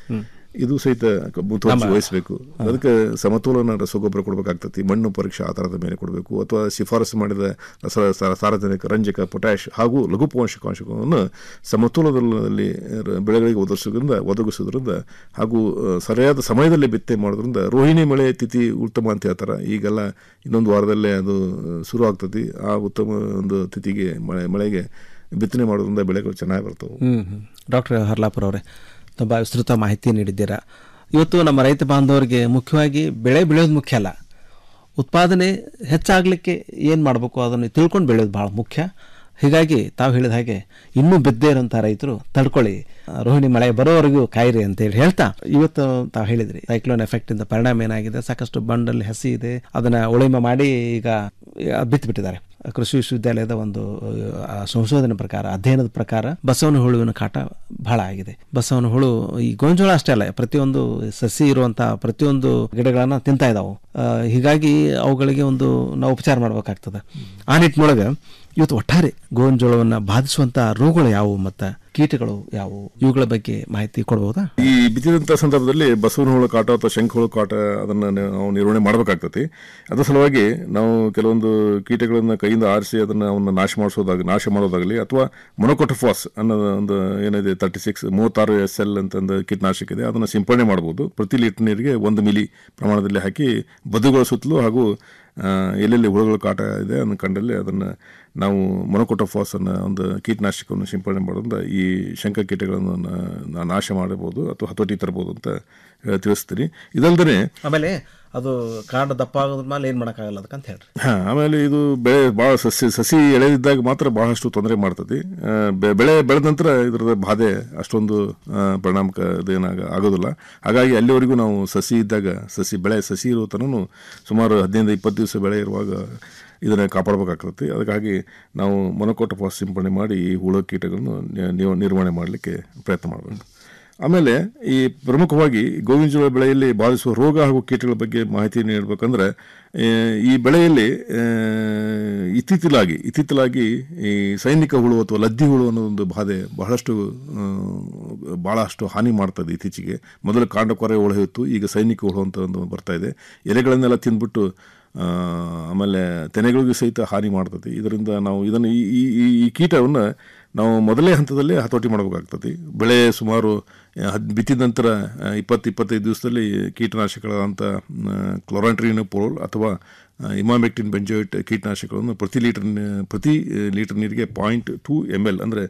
ಇದು ಸಹಿತ ಮುತುವರ್ಜಿ ವಹಿಸಬೇಕು ಅದಕ್ಕೆ ಸಮತೋಲನ ರಸಗೊಬ್ಬರ ಕೊಡಬೇಕಾಗ್ತತಿ ಮಣ್ಣು ಪರೀಕ್ಷೆ ಆಧಾರದ ಮೇಲೆ ಕೊಡಬೇಕು ಅಥವಾ ಶಿಫಾರಸು ಮಾಡಿದ ರಸ ಸ- ಸಾರಜನಕ ರಂಜಕ ಪೊಟ್ಯಾಶ್ ಹಾಗೂ ಲಘು ಪೋಷಕಾಂಶಗಳನ್ನು ಸಮತೋಲನದಲ್ಲಿ ರ- ಬೆಳೆಗಳಿಗೆ ಒದಗಿಸೋದ್ರಿಂದ ಒದಗಿಸೋದ್ರಿಂದ ಹಾಗೂ ಆ, ಸರಿಯಾದ ಸಮಯದಲ್ಲಿ ಬಿತ್ತನೆ ಮಾಡೋದ್ರಿಂದ ರೋಹಿಣಿ ಮಳೆ ತಿಥಿ ಉತ್ತಮ ಅಂತ ಹೇಳ್ತಾರೆ ಈಗೆಲ್ಲ ಇನ್ನೊಂದು ವಾರದಲ್ಲೇ ಅದು ಶುರು ಆಗ್ತತಿ ಆ ಉತ್ತಮ ಒಂದು ತಿಥಿಗೆ ಮಳೆ ಮಳೆಗೆ ಬಿತ್ತನೆ ಮಾಡೋದ್ರಿಂದ ಬೆಳೆಗಳು ಚೆನ್ನಾಗಿ ಬರ್ತವೆ ಹ್ಮ್ ಹ್ಮ್. ಡಾಕ್ಟರ್ ಹರ್ಲಾಪುರ ಅವರೇ ತುಂಬ ವಿಸ್ತೃತ ಮಾಹಿತಿ ನೀಡಿದ್ದೀರಾ ಇವತ್ತು ನಮ್ಮ ರೈತ ಬಾಂಧವರಿಗೆ ಮುಖ್ಯವಾಗಿ ಬೆಳೆ ಬೆಳೆಯೋದು ಮುಖ್ಯ ಅಲ್ಲ ಉತ್ಪಾದನೆ ಹೆಚ್ಚಾಗಲಿಕ್ಕೆ ಏನು ಮಾಡಬೇಕು ಅದನ್ನು ತಿಳ್ಕೊಂಡು ಬೆಳೆಯೋದು ಭಾಳ ಮುಖ್ಯ ಹೀಗಾಗಿ ತಾವು ಹೇಳಿದ ಹಾಗೆ ಇನ್ನೂ ಬಿದ್ದೇ ಇರೋಂಥ ರೈತರು ತಡ್ಕೊಳ್ಳಿ ಆ, ರೋಹಿಣಿ ಮಳೆ ಬರೋವರೆಗೂ ಕಾಯಿರಿ ಅಂತೇಳಿ ಹೇಳ್ತಾ ಇವತ್ತು ತಾವು ಹೇಳಿದ್ರಿ ಸೈಕ್ಲೋನ್ ಎಫೆಕ್ಟ್ ಇಂದ ಪರಿಣಾಮ ಏನಾಗಿದೆ ಸಾಕಷ್ಟು ಬಂಡಲ್ಲಿ ಹಸಿ ಇದೆ ಅದನ್ನ ಉಳಿಮೆ ಮಾಡಿ ಈಗ ಬಿತ್ತು ಬಿಟ್ಟಿದ್ದಾರೆ ಕೃಷಿ ವಿಶ್ವವಿದ್ಯಾಲಯದ ಒಂದು ಆ, ಸಂಶೋಧನೆ ಪ್ರಕಾರ ಅಧ್ಯಯನದ ಪ್ರಕಾರ ಬಸವನ ಹುಳುವಿನ ಕಾಟ ಬಹಳ ಆಗಿದೆ ಬಸವನ ಹುಳು ಈ ಗೋಂಜೋಳ ಅಷ್ಟೇ ಅಲ್ಲ ಪ್ರತಿಯೊಂದು ಸಸಿ ಇರುವಂತಹ ಪ್ರತಿಯೊಂದು ಗಿಡಗಳನ್ನ ತಿಂತಾ ಇದಾವು ಆ, ಹೀಗಾಗಿ ಅವುಗಳಿಗೆ ಒಂದು ನಾವು ಉಪಚಾರ ಮಾಡ್ಬೇಕಾಗ್ತದೆ ಆ ನಿಟ್ಟಿನೊಳಗೆ ಇವತ್ತು ಒಟ್ಟಾರೆ ಗೋಂಜೋಳವನ್ನು ಬಾಧಿಸುವಂತ ರೋಗಗಳು ಯಾವುವು ಮತ್ತು ಕೀಟಗಳು ಯಾವುವು ಇವುಗಳ ಬಗ್ಗೆ ಮಾಹಿತಿ ಕೊಡ್ಬೋದಾ ಈ ಬಿತ್ತಿದಂಥ ಸಂದರ್ಭದಲ್ಲಿ ಬಸವನ ಹುಳು ಕಾಟ ಅಥವಾ ಶಂಖ ಹುಳು ಕಾಟ ಅದನ್ನು ನಾವು ನಿರ್ವಹಣೆ ಮಾಡಬೇಕಾಗ್ತತಿ ಅದರ ಸಲುವಾಗಿ ನಾವು ಕೆಲವೊಂದು ಕೀಟಗಳನ್ನು ಕೈಯಿಂದ ಆರಿಸಿ ಅದನ್ನು ಅವನ್ನ ನಾಶ ಮಾಡಿಸೋದಾಗ ನಾಶ ಮಾಡೋದಾಗಲಿ ಅಥವಾ ಮೊನೊಕೊಟಫಾಸ್ ಅನ್ನೋ ಒಂದು ಏನಿದೆ ತರ್ಟಿ ಸಿಕ್ಸ್ ಮೂವತ್ತಾರು ಎಸ್ ಎಲ್ ಅಂತಂದು ಕೀಟನಾಶಕ ಇದೆ ಅದನ್ನು ಸಿಂಪಡಣೆ ಮಾಡ್ಬೋದು ಪ್ರತಿ ಲೀಟರ್ ನೀರಿಗೆ ಒಂದು ಮಿಲಿ ಪ್ರಮಾಣದಲ್ಲಿ ಹಾಕಿ ಬದುಗಳ ಸುತ್ತಲೂ ಹಾಗೂ ಆ, ಎಲ್ಲೆಲ್ಲಿ ಹುಳುಗಳ ಕಾಟ ಇದೆ ಅದನ್ನು ಕಂಡಲ್ಲಿ ಅದನ್ನು ನಾವು ಮೊನೊಕೊಟೋಫಾಸ್ ಅನ್ನೋ ಒಂದು ಕೀಟನಾಶಕವನ್ನು ಸಿಂಪಡಣೆ ಮಾಡೋದ್ರಿಂದ ಈ ಶಂಕ ಕೀಟಗಳನ್ನು ನಾ- ನಾಶ ಮಾಡಬಹುದು ಅಥವಾ ಹತೋಟಿ ತರಬಹುದು ಅಂತ ಆ, ತಿಳಿಸ್ತೀನಿ ಇದಲ್ದೇ ಆಮೇಲೆ ಅದು ಕಾಂಡ ದಪ್ಪ ಆಗೋದ್ರ ಮೇಲೆ ಏನು ಮಾಡೋಕ್ಕಾಗಲ್ಲ ಅದಕ್ಕಂತ ಹೇಳ್ರಿ ಹಾ ಆಮೇಲೆ ಇದು ಬೆಳೆ ಭಾಳ ಸಸಿ ಸಸಿ ಎಳೆದಿದ್ದಾಗ ಮಾತ್ರ ಬಹಳಷ್ಟು ತೊಂದರೆ ಮಾಡ್ತದೆ ಆ, ಬೆ- ಬೆಳೆ ಬೆಳೆದ ನಂತರ ಇದರದ ಬಾಧೆ ಅಷ್ಟೊಂದು ಆ, ಪರಿಣಾಮಕ ಇದೇನಾಗ ಆಗೋದಿಲ್ಲ ಹಾಗಾಗಿ ಅಲ್ಲಿವರೆಗೂ ನಾವು ಸಸಿ ಇದ್ದಾಗ ಸಸಿ ಬೆಳೆ ಸಸಿ ಇರೋ ತನೂ ಸುಮಾರು ಹದಿನೈದು ಇಪ್ಪತ್ತು ದಿವಸ ಬೆಳೆ ಇರುವಾಗ ಇದನ್ನು ಕಾಪಾಡಬೇಕಾಗ್ತದೆ ಅದಕ್ಕಾಗಿ ನಾವು ಮೊನಕೋಟೋಫಾಸ್ ಸಿಂಪಡಣೆ ಮಾಡಿ ಈ ಹುಳು ಕೀಟಗಳನ್ನು ನಿ- ನೀವು ನಿರ್ವಹಣೆ ಮಾಡಲಿಕ್ಕೆ ಪ್ರಯತ್ನ ಮಾಡಬೇಕು ಆಮೇಲೆ ಈ ಪ್ರಮುಖವಾಗಿ ಗೋವಿನ ಜೋಳ ಬೆಳೆಯಲ್ಲಿ ಬಾಧಿಸುವ ರೋಗ ಹಾಗೂ ಕೀಟಗಳ ಬಗ್ಗೆ ಮಾಹಿತಿ ನೀಡಬೇಕಂದ್ರೆ ಆ, ಈ ಬೆಳೆಯಲ್ಲಿ ಆ, ಇತ್ತೀಚಲಾಗಿ ಇತ್ತೀಚಲಾಗಿ ಈ ಸೈನಿಕ ಹುಳು ಅಥವಾ ಲದ್ದಿ ಹುಳು ಅನ್ನೋ ಒಂದು ಬಾಧೆ ಬಹಳಷ್ಟು ಆ, ಬಹಳಷ್ಟು ಹಾನಿ ಮಾಡ್ತದೆ ಇತ್ತೀಚೆಗೆ ಮೊದಲು ಕಾಂಡಕೊರೆ ಹುಳು ಇತ್ತು ಈಗ ಸೈನಿಕ ಹುಳು ಅಂತ ಒಂದು ಬರ್ತಾ ಇದೆ ಎಲೆಗಳನ್ನೆಲ್ಲ ತಿಂದ್ಬಿಟ್ಟು ಆ, ಆಮೇಲೆ ತೆನೆಗಳಿಗೂ ಸಹಿತ ಹಾನಿ ಮಾಡ್ತದೆ ಇದರಿಂದ ನಾವು ಇದನ್ನು ಈ ಈ- ಈ ಈ ಕೀಟವನ್ನು ನಾವು ಮೊದಲೇ ಹಂತದಲ್ಲೇ ಹತೋಟಿ ಮಾಡಬೇಕಾಗ್ತದೆ ಬೆಳೆ ಸುಮಾರು ಹದ್ ಬಿತ್ತಿದ ನಂತರ ಇಪ್ಪತ್ತು ಇಪ್ಪತ್ತೈದು ದಿವಸದಲ್ಲಿ ಕೀಟನಾಶಕಗಳಾದಂಥ ಕ್ಲೋರಾಂಟ್ರಿನೋಪೋಲ್ ಅಥವಾ ಇಮಾಮೆಕ್ಟಿನ್ ಬೆಂಜೋಯಿಟ್ ಕೀಟನಾಶಕಗಳನ್ನು ಪ್ರತಿ ಲೀಟರ್ ನಿ- ಪ್ರತಿ ಲೀಟರ್ ನೀರಿಗೆ ಪಾಯಿಂಟ್ ಟೂ ಎಮ್ ಎಲ್ ಅಂದರೆ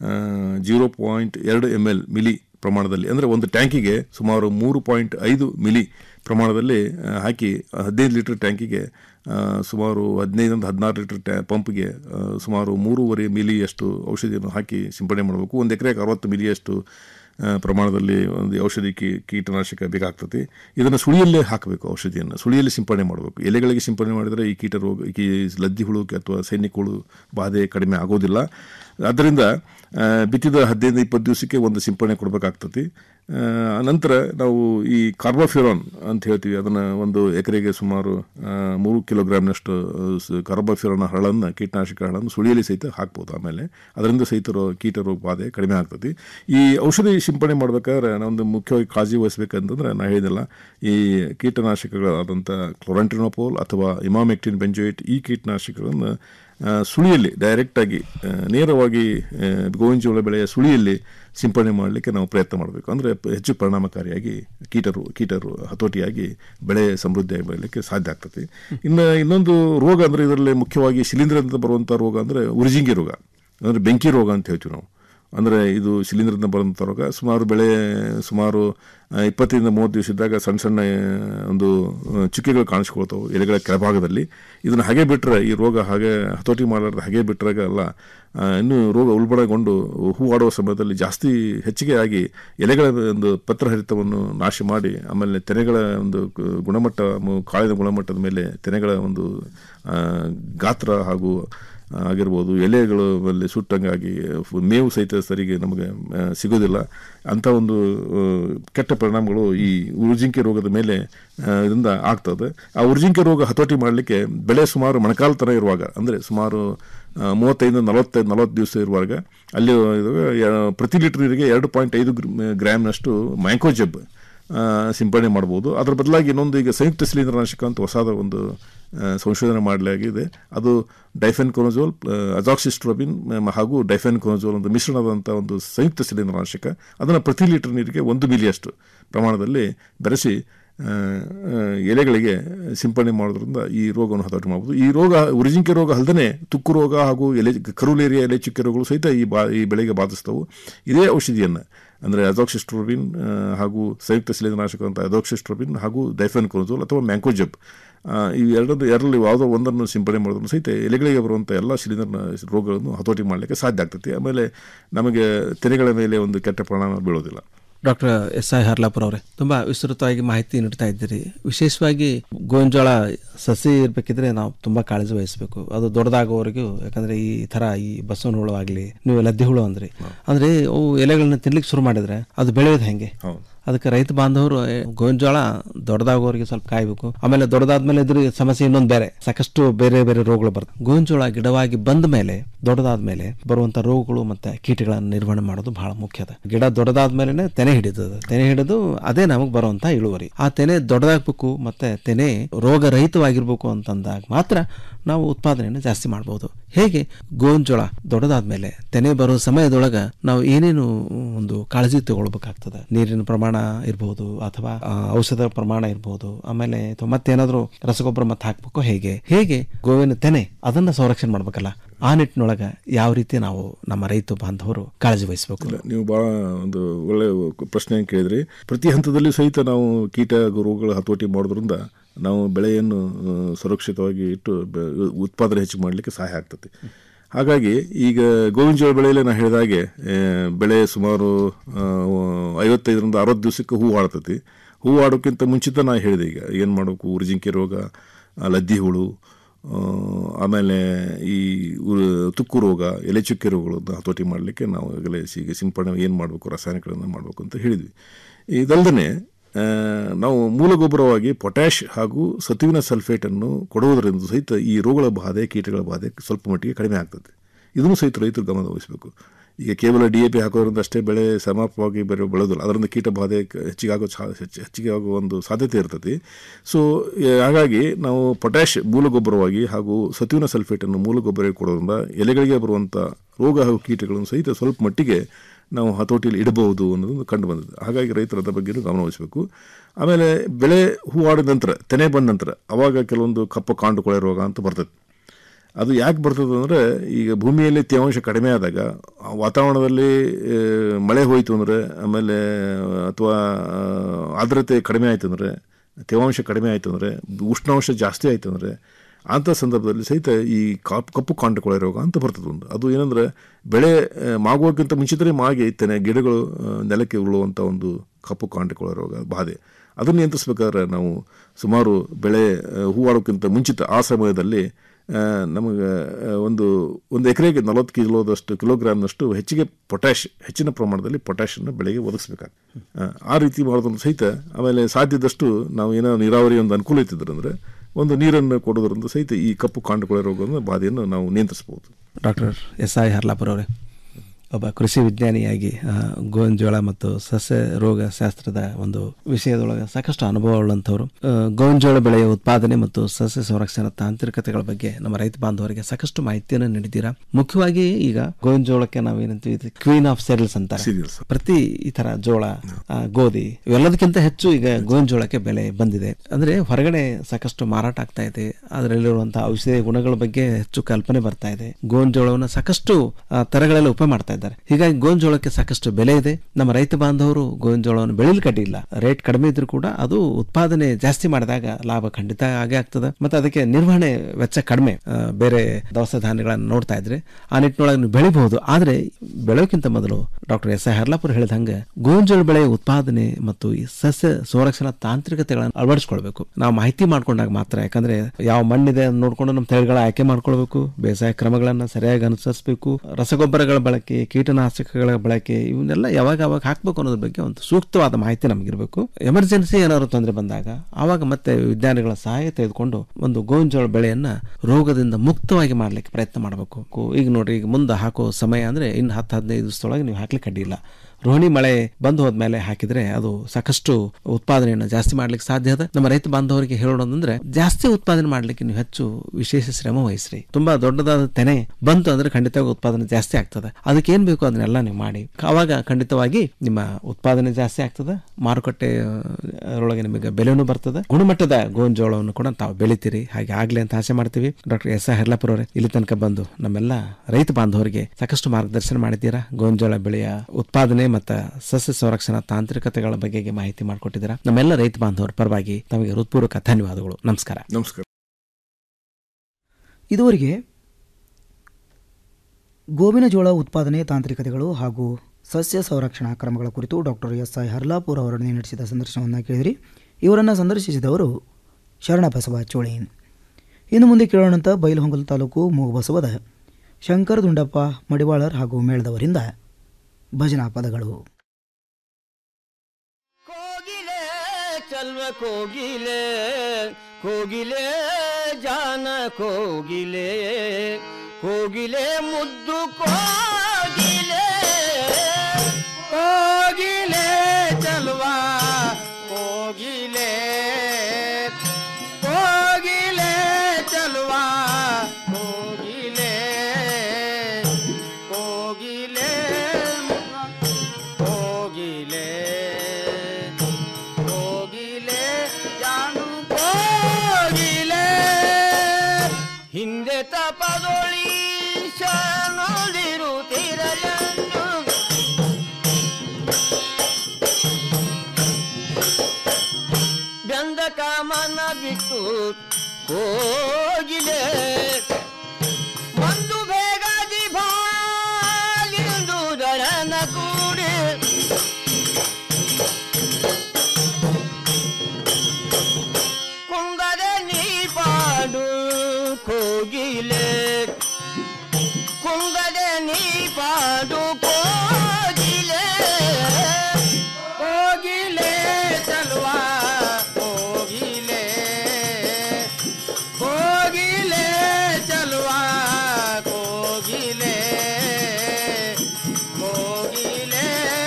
ಜೀರೋ ಪಾಯಿಂಟ್ ಎರಡು ಎಮ್ ಎಲ್ ಮಿಲಿ ಪ್ರಮಾಣದಲ್ಲಿ ಅಂದರೆ ಒಂದು ಟ್ಯಾಂಕಿಗೆ ಸುಮಾರು ಮೂರು ಪಾಯಿಂಟ್ ಐದು ಮಿಲಿ ಪ್ರಮಾಣದಲ್ಲಿ ಆ, ಹಾಕಿ ಹದಿನೈದು ಲೀಟರ್ ಟ್ಯಾಂಕಿಗೆ ಆ, ಸುಮಾರು ಹದಿನೈದರಿಂದ ಹದಿನಾರು ಲೀಟರ್ ಟ್ಯಾ ಪಂಪ್ಗೆ ಆ, ಸುಮಾರು ಮೂರುವರೆ ಮಿಲಿಯಷ್ಟು ಔಷಧಿಯನ್ನು ಹಾಕಿ ಸಿಂಪಡಣೆ ಮಾಡಬೇಕು ಒಂದು ಎಕರೆಗೆ ಅರವತ್ತು ಮಿಲಿಯಷ್ಟು ಆ, ಪ್ರಮಾಣದಲ್ಲಿ ಒಂದು ಔಷಧಿ ಕೀ ಕೀಟನಾಶಕ ಬೇಕಾಗ್ತದೆ ಇದನ್ನು ಸುಳಿಯಲ್ಲೇ ಹಾಕಬೇಕು ಔಷಧಿಯನ್ನು ಸುಳಿಯಲ್ಲಿ ಸಿಂಪಡಣೆ ಮಾಡಬೇಕು ಎಲೆಗಳಿಗೆ ಸಿಂಪಡಣೆ ಮಾಡಿದರೆ ಈ ಕೀಟ ರೋಗ ಈ ಲದ್ದಿ ಹುಳು ಅಥವಾ ಸೈನಿಕ ಹುಳು ಬಾಧೆ ಕಡಿಮೆ ಆಗೋದಿಲ್ಲ ಆದ್ದರಿಂದ ಆ, ಬಿತ್ತಿದ ಹದಿನೈದು ಇಪ್ಪತ್ತು ದಿವಸಕ್ಕೆ ಒಂದು ಸಿಂಪಡಣೆ ಕೊಡಬೇಕಾಗ್ತದೆ ಆ, ನಂತರ ನಾವು ಈ ಕಾರ್ಬೋಫ್ಯೂರಾನ್ ಅಂತ ಹೇಳ್ತೀವಿ ಅದನ್ನು ಒಂದು ಎಕರೆಗೆ ಸುಮಾರು ಆ, ಮೂರು ಕಿಲೋಗ್ರಾಮ್ನಷ್ಟು ಕಾರ್ಬೋಫ್ಯೂರಾನ್ ಹರಳನ್ನು ಕೀಟನಾಶಕ ಹರಳನ್ನು ಸುಳಿಯಲ್ಲಿ ಸಹಿತ ಹಾಕ್ಬೋದು ಆಮೇಲೆ ಅದರಿಂದ ಸಹಿತ ರೋ ಕೀಟ ರೋಗ ಬಾಧೆ ಕಡಿಮೆ ಆಗ್ತದೆ ಈ ಔಷಧಿ ಸಿಂಪಡಣೆ ಮಾಡಬೇಕಾದ್ರೆ ನಾವೊಂದು ಮುಖ್ಯವಾಗಿ ಕಾಳಜಿ ವಹಿಸಬೇಕಂತಂದ್ರೆ ನಾ ಹೇಳಿದೆಲ್ಲ ಈ ಕೀಟನಾಶಕಗಳಾದಂಥ ಕ್ಲೋರಂಟ್ರಿನೋಪೋಲ್ ಅಥವಾ ಇಮಾಮೆಕ್ಟಿನ್ ಬೆಂಜೋಯಿಟ್ ಈ ಕೀಟನಾಶಕಗಳನ್ನು ಆ, ಸುಳಿಯಲ್ಲಿ ಡೈರೆಕ್ಟಾಗಿ ಆ, ನೇರವಾಗಿ ಆ, ಗೋವಿನ ಜೋಳ ಬೆಳೆಯ ಸುಳಿಯಲ್ಲಿ ಸಿಂಪಡಣೆ ಮಾಡಲಿಕ್ಕೆ ನಾವು ಪ್ರಯತ್ನ ಮಾಡಬೇಕು ಅಂದರೆ ಹೆಚ್ಚು ಪರಿಣಾಮಕಾರಿಯಾಗಿ ಕೀಟರು ಕೀಟರು ಹತೋಟಿಯಾಗಿ ಬೆಳೆ ಸಮೃದ್ಧಿಯಾಗಿ ಬೆಳಲಿಕ್ಕೆ ಸಾಧ್ಯ ಆಗ್ತದೆ ಇನ್ನು ಇನ್ನೊಂದು ರೋಗ ಅಂದರೆ ಇದರಲ್ಲಿ ಮುಖ್ಯವಾಗಿ ಶಿಲೀಂಧ್ರದಿಂದ ಬರುವಂಥ ರೋಗ ಅಂದರೆ ಉರಿಜಿಂಗಿ ರೋಗ ಅಂದರೆ ಬೆಂಕಿ ರೋಗ ಅಂತ ಹೇಳ್ತೀವಿ ನಾವು ಅಂದರೆ ಇದು ಶಿಲೀಂಧ್ರದಿಂದ ಬರುವಂಥ ರೋಗ ಸುಮಾರು ಬೆಳೆ ಸುಮಾರು ಆ, ಇಪ್ಪತ್ತರಿಂದ ಮೂವತ್ತು ದಿವಸ ಇದ್ದಾಗ ಸಣ್ಣ ಸಣ್ಣ ಆ, ಒಂದು ಆ, ಚುಕ್ಕೆಗಳು ಕಾಣಿಸ್ಕೊಳ್ತಾವೆ ಎಲೆಗಳ ಕೆಳಭಾಗದಲ್ಲಿ ಇದನ್ನು ಹಾಗೆ ಬಿಟ್ಟರೆ ಈ ರೋಗ ಹಾಗೆ ಹತೋಟಿ ಮಾಡಲಾರ್ದೆ ಹಾಗೆ ಬಿಟ್ಟರಾಗ ಅಲ್ಲ ಆ, ಇನ್ನೂ ರೋಗ ಉಲ್ಬಣಗೊಂಡು ಹೂ ಆಡುವ ಸಮಯದಲ್ಲಿ ಜಾಸ್ತಿ ಹೆಚ್ಚಿಗೆ ಆಗಿ ಎಲೆಗಳ ಒಂದು ಪತ್ರಹರಿತವನ್ನು ನಾಶ ಮಾಡಿ ಆಮೇಲೆ ತೆನೆಗಳ ಒಂದು gu- ಗುಣಮಟ್ಟ ಮು- ಕಾಳಿನ ಗುಣಮಟ್ಟದ ಮೇಲೆ ತೆನೆಗಳ ಒಂದು ಆ, ಗಾತ್ರ ಹಾಗೂ ಆಗಿರ್ಬೋದು ಎಲೆಗಳು ಅಲ್ಲಿ ಸುಟ್ಟಂಗಾಗಿ ಫು- ಮೇವು ಸಹಿತ ಸರಿಗೆ ನಮಗೆ ಆ, ಸಿಗೋದಿಲ್ಲ ಅಂಥ ಒಂದು ಆ, ಕೆಟ್ಟ ಪರಿಣಾಮಗಳು ಈ ಉರ್ಜಿಂಕೆ ರೋಗದ ಮೇಲೆ ಆ, ಇದರಿಂದ ಆಗ್ತದೆ ಆ ಉರ್ಜಿಂಕೆ ರೋಗ ಹತೋಟಿ ಮಾಡಲಿಕ್ಕೆ ಬೆಳೆ ಸುಮಾರು ಮೊಣಕಾಲು ಥರ ಇರುವಾಗ ಅಂದರೆ ಸುಮಾರು ಆ, ಮೂವತ್ತೈದು ನಲವತ್ತೈದು ನಲವತ್ತು ದಿವಸ ಇರುವಾಗ ಅಲ್ಲಿ ಇದು, ಆ, ಪ್ರತಿ ಲೀಟರ್ ನೀರಿಗೆ ಎರಡು ಪಾಯಿಂಟ್ ಐದು ಗ್ರಾಮ್ನಷ್ಟು ಮ್ಯಾಂಕೋಜೆಬ್ ಆ, ಸಿಂಪಡಣೆ ಮಾಡ್ಬೋದು ಅದರ ಬದಲಾಗಿ ಇನ್ನೊಂದು ಈಗ ಸಂಯುಕ್ತ ಶಿಲೀಂಧ್ರನಾಶಕ ಅಂತ ಹೊಸದ ಒಂದು ಆ, ಸಂಶೋಧನೆ ಮಾಡಲಾಗಿದೆ ಅದು ಡೈಫೆನ್ ಕೊನಜೋಲ್ ಅಜಾಕ್ಸಿಸ್ಟ್ರೋಬಿನ್ ಹಾಗೂ ಡೈಫೆನ್ ಕೊನಜೋಲ್ ಒಂದು ಮಿಶ್ರಣದಂಥ ಒಂದು ಸಂಯುಕ್ತ ಶಿಲೀಂಧ್ರನಾಶಕ ಅದನ್ನು ಪ್ರತಿ ಲೀಟರ್ ನೀರಿಗೆ ಒಂದು ಮಿಲಿಯಷ್ಟು ಪ್ರಮಾಣದಲ್ಲಿ ಬೆರೆಸಿ ಆ, ಆ, ಎಲೆಗಳಿಗೆ ಸಿಂಪಡಣೆ ಮಾಡೋದ್ರಿಂದ ಈ ರೋಗವನ್ನು ಹತೋಟಿ ಮಾಡ್ಬೋದು ಈ ರೋಗ ಉರಿಜಿಂಕೆ ರೋಗ ಅಲ್ಲದೆ ತುಕ್ಕು ರೋಗ ಹಾಗೂ ಎಲೆ ಕರುಲೇರಿಯ ಎಲೆ ಚುಕ್ಕೆ ರೋಗಗಳು ಸಹಿತ ಈ ಬಾ ಈ ಬೆಳೆಗೆ ಬಾಧಿಸ್ತವು ಇದೇ ಔಷಧಿಯನ್ನು ಅಂದರೆ ಅಜಾಕ್ಸಿಸ್ಟ್ರೋಬಿನ್ ಆ, ಹಾಗೂ ಸಂಯುಕ್ತ ಶಿಲೀಂಧ್ರನಾಶಕ ಅಂತ ಅಜಾಕ್ಸಿಸ್ಟ್ರೋಬಿನ್ ಹಾಗೂ ಡೈಫೆನ್ ಕೊನಜೋಲ್ ಅಥವಾ ಮ್ಯಾಂಕೋಜಬ್ ಈ ಎರಡನ್ನು ಎರಡರಲ್ಲಿ ಯಾವುದೋ ಒಂದನ್ನು ಸಿಂಪಡಣೆ ಮಾಡೋದ್ರೂ ಸಹಿತ ಎಲೆಗಳಿಗೆ ಬರುವಂಥ ಎಲ್ಲ ಶಿಲೀಂಧ್ರನ ರೋಗಗಳನ್ನು ಹತೋಟಿ ಮಾಡಲಿಕ್ಕೆ ಸಾಧ್ಯ ಆಗ್ತೈತಿ ಆಮೇಲೆ ನಮಗೆ ತೆನೆಗಳ ಮೇಲೆ ಒಂದು ಕೆಟ್ಟ ಪರಿಣಾಮ ಬೀಳೋದಿಲ್ಲ ಡಾಕ್ಟರ್ ಎಸ್ ಐ ಹರ್ಲಾಪುರ ಅವರೇ ತುಂಬಾ ವಿಸ್ತೃತವಾಗಿ ಮಾಹಿತಿ ನೀಡ್ತಾ ಇದ್ದೀರಿ ವಿಶೇಷವಾಗಿ ಗೋವಿನಜೋಳ ಸಸಿ ಇರಬೇಕಿದ್ರೆ ನಾವು ತುಂಬಾ ಕಾಳಜಿ ವಹಿಸಬೇಕು ಅದು ದೊಡ್ಡದಾಗೋವರೆಗೂ ಯಾಕಂದ್ರೆ ಈ ತರ ಈ ಬಸವನ ಹುಳು ಆಗಲಿ ನೀವು ಲದ್ದಿ ಹುಳು ಅಂದ್ರಿ ಅಂದ್ರೆ ಅವು ಎಲೆಗಳನ್ನ ತಿನ್ಲಿಕ್ಕೆ ಶುರು ಮಾಡಿದ್ರೆ ಅದು ಬೆಳೆಯೋದು ಹೆಂಗೆ ಅದಕ್ಕೆ ರೈತ ಬಾಂಧವರು ಏ, ಗೋವಿನ ಜೋಳ ದೊಡ್ಡದಾಗೋವರೆಗೆ ಸ್ವಲ್ಪ ಕಾಯಬೇಕು ಆಮೇಲೆ ದೊಡ್ಡದಾದ್ಮೇಲೆ ಇದ್ರ ಸಮಸ್ಯೆ ಇನ್ನೊಂದು ಬೇರೆ ಸಾಕಷ್ಟು ಬೇರೆ ಬೇರೆ ರೋಗಗಳು ಬರ್ತವೆ ಗೋವಿನ ಜೋಳ ಗಿಡವಾಗಿ ಬಂದ ಮೇಲೆ ದೊಡ್ಡದಾದ್ಮೇಲೆ ಬರುವಂತ ರೋಗಗಳು ಮತ್ತೆ ಕೀಟಗಳನ್ನು ನಿರ್ವಹಣೆ ಮಾಡೋದು ಬಹಳ ಮುಖ್ಯ ಅದ ಗಿಡ ದೊಡ್ಡದಾದ್ಮೇಲೆ ತೆನೆ ಹಿಡಿತದ ತೆನೆ ಹಿಡಿದು ಅದೇ ನಮಗೆ ಬರುವಂತ ಇಳುವರಿ ಆ ತೆನೆ ದೊಡ್ಡದಾಗಬೇಕು ಮತ್ತೆ ತೆನೆ ರೋಗ ರಹಿತವಾಗಿರ್ಬೇಕು ಅಂತಂದಾಗ ಮಾತ್ರ ನಾವು ಉತ್ಪಾದನೆಯನ್ನು ಜಾಸ್ತಿ ಮಾಡಬಹುದು ಹೇಗೆ ಗೋವಿನ ಜೋಳ ದೊಡ್ಡದಾದ್ಮೇಲೆ ತೆನೆ ಬರೋ ಸಮಯದೊಳಗ ನಾವು ಏನೇನು ಒಂದು ಕಾಳಜಿ ತಗೊಳ್ಬೇಕಾಗ್ತದೆ ನೀರಿನ ಪ್ರಮಾಣ ಇರಬಹುದು ಅಥವಾ ಆ, ಔಷಧ ಪ್ರಮಾಣ ಇರಬಹುದು ಆಮೇಲೆ ಅಥವಾ ಮತ್ತೇನಾದ್ರೂ ರಸಗೊಬ್ಬರ ಮತ್ತೆ ಹಾಕ್ಬೇಕು ಹೇಗೆ ಹೇಗೆ ಗೋವಿನ ತೆನೆ ಅದನ್ನ ಸಂರಕ್ಷಣೆ ಮಾಡ್ಬೇಕಲ್ಲ ಆ ನಿಟ್ಟಿನೊಳಗ ಯಾವ ರೀತಿ ನಾವು ನಮ್ಮ ರೈತ ಬಾಂಧವರು ಕಾಳಜಿ ವಹಿಸಬೇಕು ನೀವು ಬಹಳ ಒಂದು ಒಳ್ಳೆ ಪ್ರಶ್ನೆ ಕೇಳಿದ್ರಿ ಪ್ರತಿ ಹಂತದಲ್ಲಿ ಸಹಿತ ನಾವು ಕೀಟ ರೋಗಗಳ ಹತೋಟಿ ಮಾಡೋದ್ರಿಂದ ನಾವು ಬೆಳೆಯನ್ನು ಆ, ಸುರಕ್ಷಿತವಾಗಿ ಇಟ್ಟು ಬೆ- ಉತ್ಪಾದನೆ ಹೆಚ್ಚು ಮಾಡಲಿಕ್ಕೆ ಸಹಾಯ ಆಗ್ತದೆ ಹಾಗಾಗಿ ಈಗ ಗೋವಿನ ಜೋಳ ಬೆಳೆಯಲ್ಲಿ ನಾನು ಹೇಳಿದ ಹಾಗೆ ಆ, ಬೆಳೆ ಸುಮಾರು ಆ, ಐವತ್ತೈದರಿಂದ ಅರವತ್ತು ದಿವಸಕ್ಕೆ ಹೂ ಆಡ್ತೈತಿ ಹೂ ಆಡೋಕ್ಕಿಂತ ಮುಂಚಿತ ನಾನು ಹೇಳಿದೆ ಈಗ ಏನು ಮಾಡಬೇಕು ಉರಿಜಿಂಕೆ ರೋಗ ಆ, ಲದ್ದಿ ಹುಳು ಆ, ಆಮೇಲೆ ಈ ಉ- ತುಕ್ಕು ರೋಗ ಎಲೆ ಚುಕ್ಕೆ ರೋಗಗಳನ್ನು ಹತೋಟಿ ಮಾಡಲಿಕ್ಕೆ ನಾವು ಈಗಲೇ ಈಗ ಸಿಂಪಡಣೆ ಏನು ಮಾಡಬೇಕು ರಾಸಾಯನಿಕಗಳನ್ನು ಮಾಡಬೇಕು ಅಂತ ಹೇಳಿದ್ವಿ ಇದಲ್ಲದೆ ನಾವು ಮೂಲ ಗೊಬ್ಬರವಾಗಿ ಪೊಟ್ಯಾಷ್ ಹಾಗೂ ಸತುವಿನ ಸಲ್ಫೇಟನ್ನು ಕೊಡುವುದರಿಂದ ಸಹಿತ ಈ ರೋಗಗಳ ಬಾಧೆ ಕೀಟಗಳ ಬಾಧೆ ಸ್ವಲ್ಪ ಮಟ್ಟಿಗೆ ಕಡಿಮೆ ಆಗ್ತದೆ ಇದನ್ನು ಸಹಿತ ರೈತರು ಗಮನ ವಹಿಸಬೇಕು ಈಗ ಕೇವಲ ಡಿ ಎ ಪಿ ಹಾಕೋದ್ರಿಂದ ಅಷ್ಟೇ ಬೆಳೆ ಸಮರ್ಪವಾಗಿ ಬೆಳೆ ಬೆಳೆಯೋದಿಲ್ಲ ಅದರಿಂದ ಕೀಟ ಬಾಧೆ ಕ- ಹೆಚ್ಚಿಗೆ ಆಗೋ ಛಾ- ಹೆಚ್ಚು ಹೆಚ್ಚಿಗೆ ಆಗುವ ಒಂದು ಸಾಧ್ಯತೆ ಇರ್ತದೆ ಸೊ ಹಾಗಾಗಿ ನಾವು ಪೊಟ್ಯಾಷ್ ಮೂಲ ಗೊಬ್ಬರವಾಗಿ ಹಾಗೂ ಸತುವಿನ ಸಲ್ಫೇಟನ್ನು ಮೂಲ ಗೊಬ್ಬರ ಕೊಡೋದ್ರಿಂದ ಎಲೆಗಳಿಗೆ ಬರುವಂಥ ರೋಗ ಹಾಗೂ ಕೀಟಗಳನ್ನು ಸಹಿತ ಸ್ವಲ್ಪ ಮಟ್ಟಿಗೆ ನಾವು ಹತೋಟಿಯಲ್ಲಿ ಇಡಬಹುದು ಅನ್ನೋದು ಕಂಡು ಬಂದಿದೆ ಹಾಗಾಗಿ ರೈತರು ಅದರ ಬಗ್ಗೆಯೂ ಗಮನ ವಹಿಸಬೇಕು ಆಮೇಲೆ ಬೆಳೆ ಹೂವಾಡಿದ ನಂತರ ತೆನೆ ಬಂದ ನಂತರ ಅವಾಗ ಕೆಲವೊಂದು ಕಪ್ಪು ಕಾಂಡು ಕೊಳೆ ರೋಗ ಅಂತ ಬರ್ತದೆ ಅದು ಯಾಕೆ ಬರ್ತದೆ ಅಂದರೆ ಈಗ ಭೂಮಿಯಲ್ಲಿ ತೇವಾಂಶ ಕಡಿಮೆ ಆದಾಗ ಆ ವಾತಾವರಣದಲ್ಲಿ ಆ, ಮಳೆ ಹೋಯಿತು ಅಂದರೆ ಆಮೇಲೆ ಅಥವಾ ಆ, ಆರ್ದ್ರತೆ ಕಡಿಮೆ ಆಯಿತು ಅಂದರೆ ತೇವಾಂಶ ಕಡಿಮೆ ಆಯಿತು ಅಂದರೆ ಉಷ್ಣಾಂಶ ಜಾಸ್ತಿ ಆಯಿತು ಅಂದರೆ ಅಂಥ ಸಂದರ್ಭದಲ್ಲಿ ಸಹಿತ ಈ ಕಾಪ್ ಕಪ್ಪು ಕಾಂಡ ಕೊಳೆ ರೋಗ ಅಂತ ಬರ್ತದೆ ಒಂದು ಅದು ಏನಂದರೆ ಬೆಳೆ ಆ, ಮಾಗುವಕ್ಕಿಂತ ಮುಂಚಿತನೇ ಮಾಗಿ ತೆನೆ ಗಿಡಗಳು ಆ, ನೆಲಕ್ಕೆ ಉರುಳುವಂಥ ಒಂದು ಕಪ್ಪು ಕಾಂಡ ಕೊಳೆ ರೋಗ ಬಾಧೆ ಅದನ್ನು ನಿಯಂತ್ರಿಸ್ಬೇಕಾದ್ರೆ ನಾವು ಸುಮಾರು ಬೆಳೆ ಆ, ಹೂವಾಡೋಕ್ಕಿಂತ ಮುಂಚಿತ ಆ ಸಮಯದಲ್ಲಿ ಆ, ನಮಗೆ ಆ, ಒಂದು ಒಂದು ಎಕರೆಗೆ ನಲವತ್ತು ಕಿಲೋದಷ್ಟು ಕಿಲೋಗ್ರಾಮ್ನಷ್ಟು ಹೆಚ್ಚಿಗೆ ಪೊಟ್ಯಾಷ್ ಹೆಚ್ಚಿನ ಪ್ರಮಾಣದಲ್ಲಿ ಪೊಟ್ಯಾಷನ್ನು ಬೆಳೆಗೆ ಒದಗಿಸ್ಬೇಕಾಗ್ತದೆ ಆ, ಆ ರೀತಿ ಮಾಡೋದ್ರಿಂದ ಸಹಿತ ಆಮೇಲೆ ಸಾಧ್ಯದಷ್ಟು ನಾವು ಏನೋ ನೀರಾವರಿ ಒಂದು ಅನುಕೂಲ ಇತ್ತಿದ್ರೆ ಅಂದರೆ ಒಂದು ನೀರನ್ನು ಕೊಡೋದ್ರಿಂದ ಸಹಿತ ಈ ಕಪ್ಪು ಕಾಂಡುಕೊಳೆ ರೋಗದ ಬಾಧೆಯನ್ನು ನಾವು ನಿಯಂತ್ರಿಸಬಹುದು ಡಾಕ್ಟರ್ ಎಸ್ ಐ ಹರ್ಲಾಪುರ ಅವರೇ ಒಬ್ಬ ಕೃಷಿ ವಿಜ್ಞಾನಿಯಾಗಿ ಆ, ಗೋವಿನ ಜೋಳ ಮತ್ತು ಸಸ್ಯ ರೋಗ ಶಾಸ್ತ್ರದ ಒಂದು ವಿಷಯದೊಳಗೆ ಸಾಕಷ್ಟು ಅನುಭವ ಉಳ್ಳಂಥವ್ರು ಆ, ಗೋವಿನ ಜೋಳ ಬೆಳೆಯ ಉತ್ಪಾದನೆ ಮತ್ತು ಸಸ್ಯ ಸಂರಕ್ಷಣಾ ತಾಂತ್ರಿಕತೆಗಳ ಬಗ್ಗೆ ನಮ್ಮ ರೈತ ಬಾಂಧವರಿಗೆ ಸಾಕಷ್ಟು ಮಾಹಿತಿಯನ್ನು ನೀಡಿದ್ದೀರಾ ಮುಖ್ಯವಾಗಿ ಈಗ ಗೋವಿನ ಜೋಳಕ್ಕೆ ನಾವೇನಂತೀವಿ ಕ್ವೀನ್ ಆಫ್ ಸೆರಿಲ್ಸ್ ಅಂತಾರೆ ಪ್ರತಿ ಈ ತರ ಜೋಳ ಆ, ಗೋಧಿ ಇವೆಲ್ಲದಕ್ಕಿಂತ ಹೆಚ್ಚು ಈಗ ಗೋವಿನ ಜೋಳಕ್ಕೆ ಬೆಲೆ ಬಂದಿದೆ ಅಂದ್ರೆ ಹೊರಗಡೆ ಸಾಕಷ್ಟು ಮಾರಾಟ ಆಗ್ತಾ ಇದೆ ಅದರಲ್ಲಿರುವಂತಹ ಔಷಧಿ ಗುಣಗಳ ಬಗ್ಗೆ ಹೆಚ್ಚು ಕಲ್ಪನೆ ಬರ್ತಾ ಇದೆ ಗೋವಿನ ಜೋಳವನ್ನು ಸಾಕಷ್ಟು ಆ, ತರಗಳಲ್ಲಿ ಉಪಯೋಗ ಮಾಡ್ತಾ ಇದ್ದಾರೆ ಹೀಗಾಗಿ ಗೋವಿನ ಜೋಳಕ್ಕೆ ಸಾಕಷ್ಟು ಬೆಲೆ ಇದೆ ನಮ್ಮ ರೈತ ಬಾಂಧವರು ಗೋವಿನ ಜೋಳವನ್ನು ಬೆಳಿಲಿಕ್ಕೆ ಅಡ್ಡಿಲ್ಲ ರೇಟ್ ಕಡಿಮೆ ಇದ್ರೂ ಕೂಡ ಅದು ಉತ್ಪಾದನೆ ಜಾಸ್ತಿ ಮಾಡಿದಾಗ ಲಾಭ ಖಂಡಿತ ಆಗೇ ಆಗ್ತದೆ ಮತ್ತೆ ಅದಕ್ಕೆ ನಿರ್ವಹಣೆ ವೆಚ್ಚ ಕಡಿಮೆ ಆ, ಬೇರೆ ದವಸ ಧಾನ್ಯಗಳನ್ನು ನೋಡ್ತಾ ಇದ್ರೆ ಆ ನಿಟ್ಟಿನೊಳಗೆ ನೀವು ಬೆಳಿಬಹುದು ಆದ್ರೆ ಬೆಳೆಯೋಕ್ಕಿಂತ ಮೊದಲು ಡಾಕ್ಟರ್ ಎಸ್ ಐ ಹರ್ಲಾಪುರ ಹೇಳಿದಂಗೆ ಗೋವಿನ ಜೋಳ ಬೆಳೆಯ ಉತ್ಪಾದನೆ ಮತ್ತು ಈ ಸಸ್ಯ ಸಂರಕ್ಷಣಾ ತಾಂತ್ರಿಕತೆಗಳನ್ನು ಅಳವಡಿಸ್ಕೊಳ್ಬೇಕು ನಾವು ಮಾಹಿತಿ ಮಾಡ್ಕೊಂಡಾಗ ಮಾತ್ರ ಯಾಕಂದ್ರೆ ಯಾವ ಮಣ್ಣಿದೆ ಅಂತ ನೋಡ್ಕೊಂಡು ನಮ್ಮ ತಳಿಗಳ ಆಯ್ಕೆ ಮಾಡ್ಕೊಳ್ಬೇಕು ಬೇಸಾಯ ಕ್ರಮಗಳನ್ನ ಸರಿಯಾಗಿ ಅನುಸರಿಸಬೇಕು ರಸಗೊಬ್ಬರಗಳ ಬಳಕೆ ಕೀಟನಾಶಕಗಳ ಬಳಕೆ ಇವನ್ನೆಲ್ಲ ಯಾವಾಗ ಯಾವಾಗ ಹಾಕಬೇಕು ಅನ್ನೋದ್ರ ಬಗ್ಗೆ ಒಂದು ಸೂಕ್ತವಾದ ಮಾಹಿತಿ ನಮಗಿರಬೇಕು ಎಮರ್ಜೆನ್ಸಿ ಏನಾದ್ರು ತೊಂದರೆ ಬಂದಾಗ ಆವಾಗ ಮತ್ತೆ ವಿಜ್ಞಾನಿಗಳ ಸಹಾಯ ತೆಗೆದುಕೊಂಡು ಒಂದು ಗೋವಿನ ಬೆಳೆಯನ್ನ ರೋಗದಿಂದ ಮುಕ್ತವಾಗಿ ಮಾಡ್ಲಿಕ್ಕೆ ಪ್ರಯತ್ನ ಮಾಡಬೇಕು ಈಗ ನೋಡ್ರಿ ಈಗ ಮುಂದೆ ಹಾಕೋ ಸಮಯ ಅಂದ್ರೆ ಇನ್ನು ಹತ್ತು ಹದಿನೈದು ದಿವಸದೊಳಗೆ ನೀವು ಹಾಕ್ಲಿಕ್ಕೆ ಅಡ್ಡಿಲ್ಲ ರೋಹಿಣಿ ಮಳೆ ಬಂದು ಹೋದ್ಮೇಲೆ ಹಾಕಿದ್ರೆ ಅದು ಸಾಕಷ್ಟು ಉತ್ಪಾದನೆಯನ್ನು ಜಾಸ್ತಿ ಮಾಡ್ಲಿಕ್ಕೆ ಸಾಧ್ಯ ಅದ ನಮ್ಮ ರೈತ ಬಾಂಧವರಿಗೆ ಹೇಳೋದಂದ್ರೆ ಜಾಸ್ತಿ ಉತ್ಪಾದನೆ ಮಾಡ್ಲಿಕ್ಕೆ ನೀವು ಹೆಚ್ಚು ವಿಶೇಷ ಶ್ರಮ ವಹಿಸ್ರಿ ತುಂಬಾ ದೊಡ್ಡದಾದ ತೆನೆ ಬಂತು ಅಂದ್ರೆ ಖಂಡಿತವಾಗಿ ಉತ್ಪಾದನೆ ಜಾಸ್ತಿ ಆಗ್ತದೆ ಅದಕ್ಕೆ ಏನ್ ಬೇಕು ಅದನ್ನೆಲ್ಲ ನೀವು ಮಾಡಿ ಅವಾಗ ಖಂಡಿತವಾಗಿ ನಿಮ್ಮ ಉತ್ಪಾದನೆ ಜಾಸ್ತಿ ಆಗ್ತದೆ ಮಾರುಕಟ್ಟೆ ಒಳಗೆ ನಿಮಗೆ ಬೆಲೆನೂ ಬರ್ತದೆ ಗುಣಮಟ್ಟದ ಗೋವಿನ ಜೋಳವನ್ನು ಕೂಡ ತಾವು ಬೆಳಿತೀರಿ ಹಾಗೆ ಆಗ್ಲಿ ಅಂತ ಆಸೆ ಮಾಡ್ತೀವಿ ಡಾಕ್ಟರ್ ಎಸ್ ಆರ್ ಹೆರ್ಲಾಪುರ ಅವರೇ ಇಲ್ಲಿ ತನಕ ಬಂದು ನಮ್ಮೆಲ್ಲ ರೈತ ಬಾಂಧವರಿಗೆ ಸಾಕಷ್ಟು ಮಾರ್ಗದರ್ಶನ ಮಾಡಿದ್ದೀರಾ ಗೋವಿನ ಜೋಳ ಬೆಳೆಯ ಉತ್ಪಾದನೆ ಮತ್ತು ಸಸ್ಯ ಸಂರಕ್ಷಣಾ ತಾಂತ್ರಿಕತೆಗಳ ಬಗೆಗೆ ಮಾಹಿತಿ ಮಾಡಿಕೊಟ್ಟಿದ್ದೀರಾ ನಮ್ಮೆಲ್ಲ ರೈತ ಬಾಂಧವರ ಪರವಾಗಿ ತಮಗೆ ಹೃತ್ಪೂರ್ವಕ ಧನ್ಯವಾದಗಳು ನಮಸ್ಕಾರ ನಮಸ್ಕಾರ ಇದುವರೆಗೆ ಗೋವಿನ ಜೋಳ ಉತ್ಪಾದನೆ ತಾಂತ್ರಿಕತೆಗಳು ಹಾಗೂ ಸಸ್ಯ ಸಂರಕ್ಷಣಾ ಕ್ರಮಗಳ ಕುರಿತು ಡಾಕ್ಟರ್ ಎಸ್ ಐ ಹರ್ಲಾಪುರ್ ಅವರೊಡನೆ ನಡೆಸಿದ ಸಂದರ್ಶನವನ್ನು ಕೇಳಿದಿರಿ ಇವರನ್ನು ಸಂದರ್ಶಿಸಿದವರು ಶರಣಬಸವ ಚೋಳೇನ್ ಇನ್ನು ಮುಂದೆ ಕೇಳೋಣಂತ ಬೈಲಹೊಂಗಲ ತಾಲೂಕು ಮೂಗಬಸವದ ಶಂಕರ ದುಂಡಪ್ಪ ಮಡಿವಾಳರ್ ಹಾಗೂ ಮೇಳದವರಿಂದ ಭಜನಾ ಪದಗಳು ಚಲ್ವ ಕೋಗಿಲೆ ಕೋಗಿಲೆ ಜಾನ ಕೋಗಿಲೆ ಕೋಗಿಲೆ ಮುದ್ದು ಕೋಗಿಲೆ ಕೋಗಿಲೆ ಚಲ್ವ ಕೋಗಿಲೆ ಕೋಗಿಲೆ ಚಲ್ವ ಕೋಗಿಲೆ ಕೋಗಿಲೆ ಕೋಗಿಲೆ ಕೋಗಿಲೆ ಜಾನು ಕೋಗಿಲೆ ಹಿಂದೆ ತಪದೊಳಿ ಶನೋದಿರುತ್ತಿರಲೆಂದು ಗಂಧ ಕಾಮನ ಬಿಟ್ಟು ಕೋಗಿಲೆ ಒಂದು ಬೇಗದಿ ಬಾಗಿಂದು ದರನ ಕೂಡಿ ಕುಂದದ ನೀ ಪಾಡು ಕೋಗಿಲೆ ಕುಂದದ ನೀ ಪಾಡು ಕೋಗಿಲೆ ಕೋಗಿಲೆ ಚಲುವ ಕೋಗಿಲೆ ಕೋಗಿಲೆ ಚಲುವ ಕೋಗಿಲೆ ಕೋಗಿಲೆ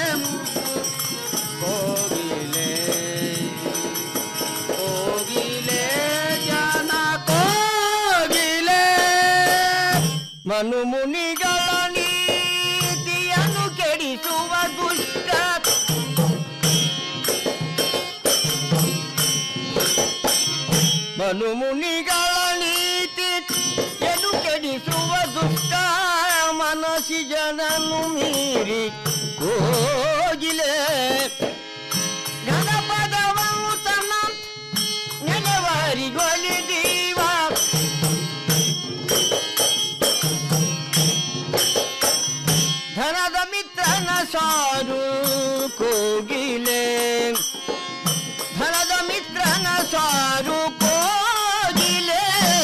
ಕೋಗಿಲೆ ಕೋಗಿಲೆ ಜನ ಕೋಗಿಲೆ ಮನು ಮುನಿಗಳ ನೀತಿಯನ್ನು ಕೆಡಿಸುವ ದುಷ್ಟ ಮನು ಮುನಿಗಳ ನೀತಿ ಎದು ಕೆಡಿಸುವ ದುಷ್ಟ ಮನಸ್ಸಿ ಜನನು ಮೀರಿ ಕೋಗಿಲೆ ಗಣಪದವನ್ನು ತನ್ನ ನೆನೆವಾರಿಗೊಲಿದೀವ ಧನದ ಮಿತ್ರನ ಸಾರು ಕೋಗಿಲೆ ಧನದ ಮಿತ್ರನ ಸಾರು ಕೋಗಿಲೆ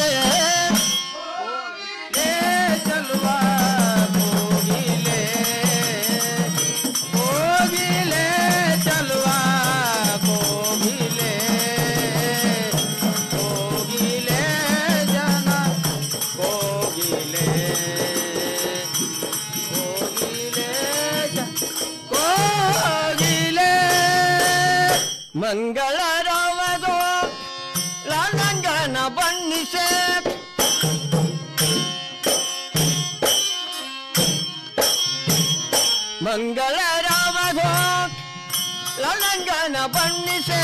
ಏ ಚಲುವ ಕೋಗಿಲೆ ಕೋಗಿಲೆ ಚಲುವ ಕೋಗಿಲೆ ಕೋಗಿಲೆ ಜನ ಕೋಗಿಲೆ ಕೋಗಿಲೆ ಜ- ಕೋಗಿಲೆ ಮಂಗಳರವದು ರಣಂಗನ ಬಣ್ಣಿಸೆ ಮಂಗಳರವದು ರಣಂಗನ ಬಣ್ಣಿಸೆ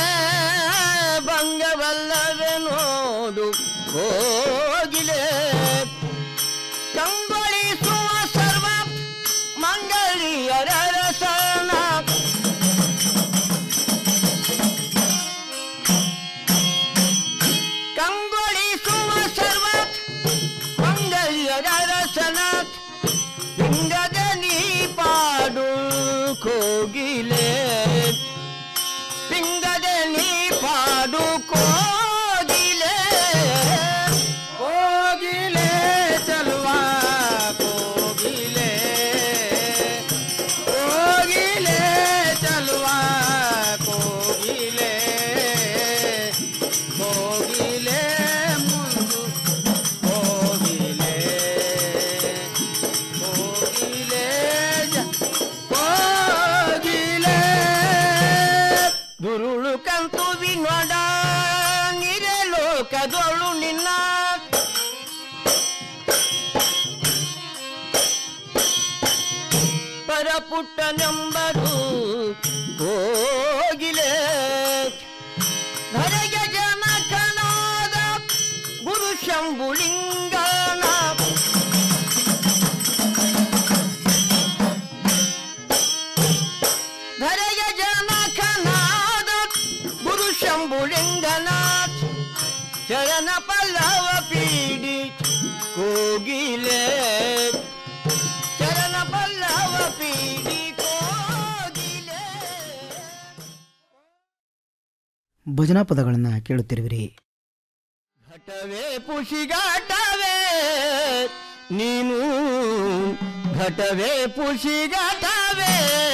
ಭಂಗವಲ್ಲವೇ ನೋಡು ಹೋಗಿಲೆ ಕಂಗೊಳಿಸುವ ಸರ್ವ ಮಂಗಳಿಯರ ರಸನ ಕಂಗೊಳಿಸುವ ಸರ್ವ ಮಂಗಳಿಯರ ರಸನ ಹಿಂಗದ ನೀ ಪಾಡು ಕೋಗಿಲೆ ಪಿಂಗದ ನೀ ಪಾಡು ಕೋಗಿಲೆ ಕೋಗಿಲೆ ಚಲುವ ಕೋಗಿಲೆ ಮಧ್ಯದೊಳು ನಿನ್ನ ಪರಪುಟ್ಟನೆಂಬರು ಹೋಗಿಲೆ ಧರೆಗೆ ಜನಕನಾದ ಗುರು ಶಂಭುಲಿಂಗನ ಧರೆಗೆ ಜನಕನಾದ ಗುರು ಶಂಭುಲಿಂಗನ ಚರಣ ಪಲ್ಲವ ಪೀಡಿ ಕೋಗಿಲೆ ಚರಣ ಪಲ್ಲವ ಪೀಡಿ ಕೋಗಿಲೆ ಭಜನಾ ಪದಗಳನ್ನು ಕೇಳುತ್ತಿರುವಿರಿ ಘಟವೇ ಪುಷಿಗಾಟವೇ ನೀನು ಘಟವೇ ಪುಷಿಗಾಟವೇ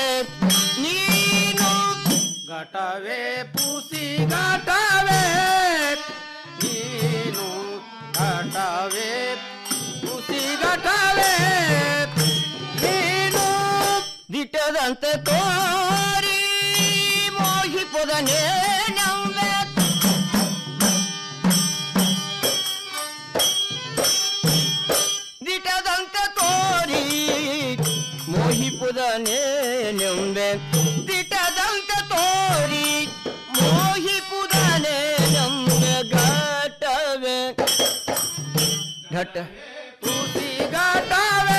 ನೀನು ಘಟವೇ ಪುಷಿಗಾಟವೇ ನೀನು ಘಟವೇ ಪುಷಿಗಾಟವೇ ನೀನು ದಿಟ್ಟದಂತೆ ತೋರಿ ಮೋಹಿಪುದನೇ ನಂಬೆ ದಿಟದಂತೆ ತೋರಿ ಮೋಹಿಪುದನೇ ನೆಂಬೆ ದಿಟದಂತೆ ತೋರಿ ಮೋಹಿಪುದನೇ ನೆಂಬೆ ಘಟವೇ ಘಟ ತುಸಿ ಘಟವೇ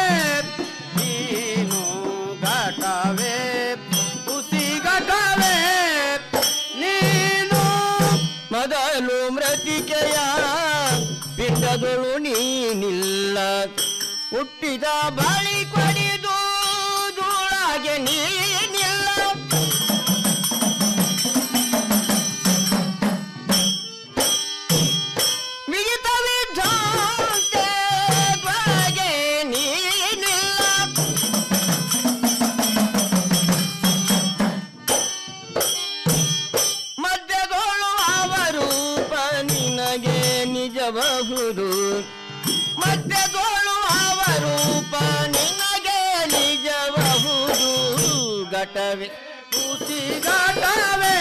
ನೀನು ಘಟವೇ ತುಸಿ ಘಟವೇ ನೀನು ಮೊದಲು ಮೃತಿಕೆಯ ಪಿಂಡದೊಳು ನೀನಿಲ್ಲ ಹುಟ್ಟಿದ ಬಳಿ ಕೊಡಿದು ಧೂಳಾಗೆ ನೀನಿಲ್ಲ ಮಿಗಿತವಿದ್ದಂತೆ ಒಳಗೆ ನೀನಿಲ್ಲ ಮಧ್ಯದೋಳು ಅವರೂಪ ನಿನಗೆ ನಿಜಬಹುದು ಮಧ್ಯದೋಳು ಅವರೂಪ ನಿನಗೆ ನಿಜಬಹುದು ಘಟವೇ ಕೂಸಿ ಘಟವೇ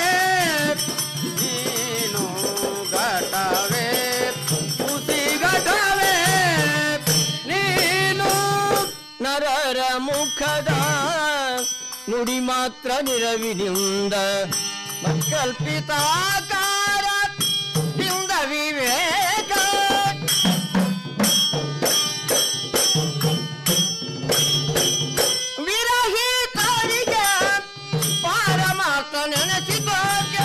ನೀನು ಘಟವೇ ಕೂಸಿ ಘಟವೇ ನೀನು ನರರ ಮುಖದ ನುಡಿ ಮಾತ್ರ ನಿರವಿನಿಂದ ಮತ್ಕಲ್ಪಿತಾಕಾರ ದಿಂದ ವಿವೇಕ ವಿರಹಿತರಿಗೆ ಪಾರಮಾರ್ಥ ನೆನೆಸಿದಾಗ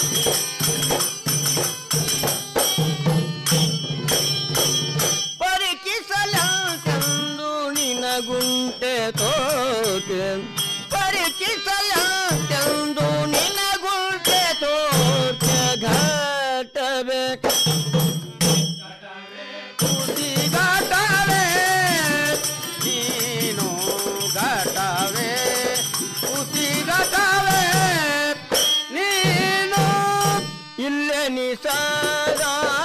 ಪರಿಕಿಸಲಂತೆಂದು ನಿನಗುಂಟೆ ತೋಕೆ ಪರಿಕಿಸಲಂತೆಂದು ನಿನಗುಂಟೆ ತೋಕೆ ಘಟವೇ ತುದಿ ಘಟವೇ ನೀನು ಘಟವೇ ತುದಿ ಘಟವೇ ನೀನು ಇಲ್ಲೇ ನಿಸಾದ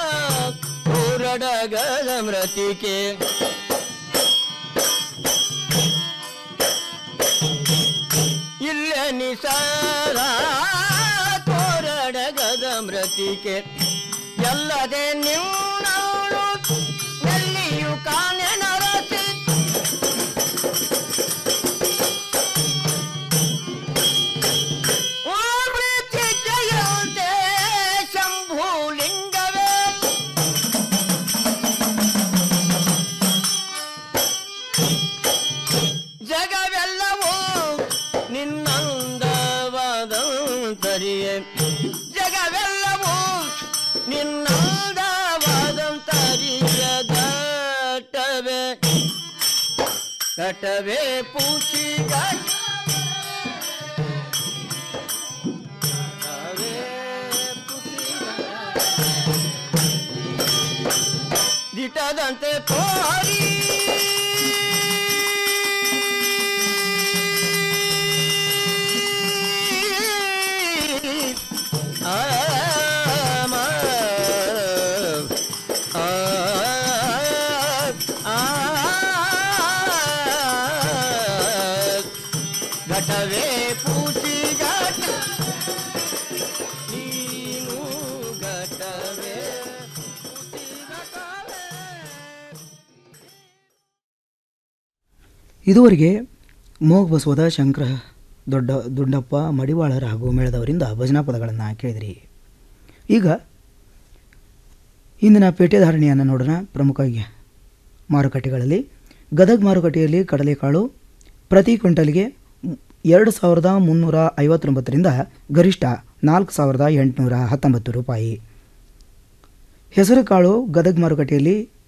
ಹೊರಡಗದ ಮೃತಿಕೆ ಇಲ್ಲೇ ನಿಸಾದ ಕೊರಡಗದ ಮೃತಿಕೆ ಎಲ್ಲದೆ ನಿನ್ನವಳು ಎಲ್ಲಿಯೂ ಕಾಣೆ ನರಸಿ ಜಯಂತೆ ಶಂಭುಲಿಂಗವೇ ಜಗವೆಲ್ಲವೂ ನಿನ್ನಂದವಾದಂತರಿಯೇ ಜಗವೆಲ್ಲವೂ ನಿನ್ನಂದವಾದಂತರಿಯ ಘಟವೇ ಘಟವೇ ಪೂಚಿ ಘಟ ದಿಟದಂತೆ ತೋರಿ ಆಮ, ಆ, ಆ, ಘಟವೇ ಪೂಸಿ ಘಟ ನೀನು ಘಟವೇ ಇದುವರೆಗೆ ಮೋಗ್ ಬಸವದ ಶಂಕರ ದೊಡ್ಡ ದುಂಡಪ್ಪ ಮಡಿವಾಳರ ಹಾಗೂ ಮೇಳದವರಿಂದ ಭಜನಾ ಪದಗಳನ್ನು ಕೇಳಿದಿರಿ ಈಗ ಇಂದಿನ ಪೇಟೆ ಧಾರಣೆಯನ್ನು ನೋಡೋಣ ಪ್ರಮುಖ ಮಾರುಕಟ್ಟೆಗಳಲ್ಲಿ ಗದಗ ಮಾರುಕಟ್ಟೆಯಲ್ಲಿ ಕಡಲೆಕಾಳು ಪ್ರತಿ ಕ್ವಿಂಟಲ್ಗೆ ಎರಡು ಸಾವಿರದ ಮುನ್ನೂರ ಐವತ್ತೊಂಬತ್ತರಿಂದ ಗರಿಷ್ಠ ನಾಲ್ಕು ಸಾವಿರದ ಎಂಟುನೂರ ಹತ್ತೊಂಬತ್ತು ರೂಪಾಯಿ ಹೆಸರುಕಾಳು ಗದಗ ಮಾರುಕಟ್ಟೆಯಲ್ಲಿ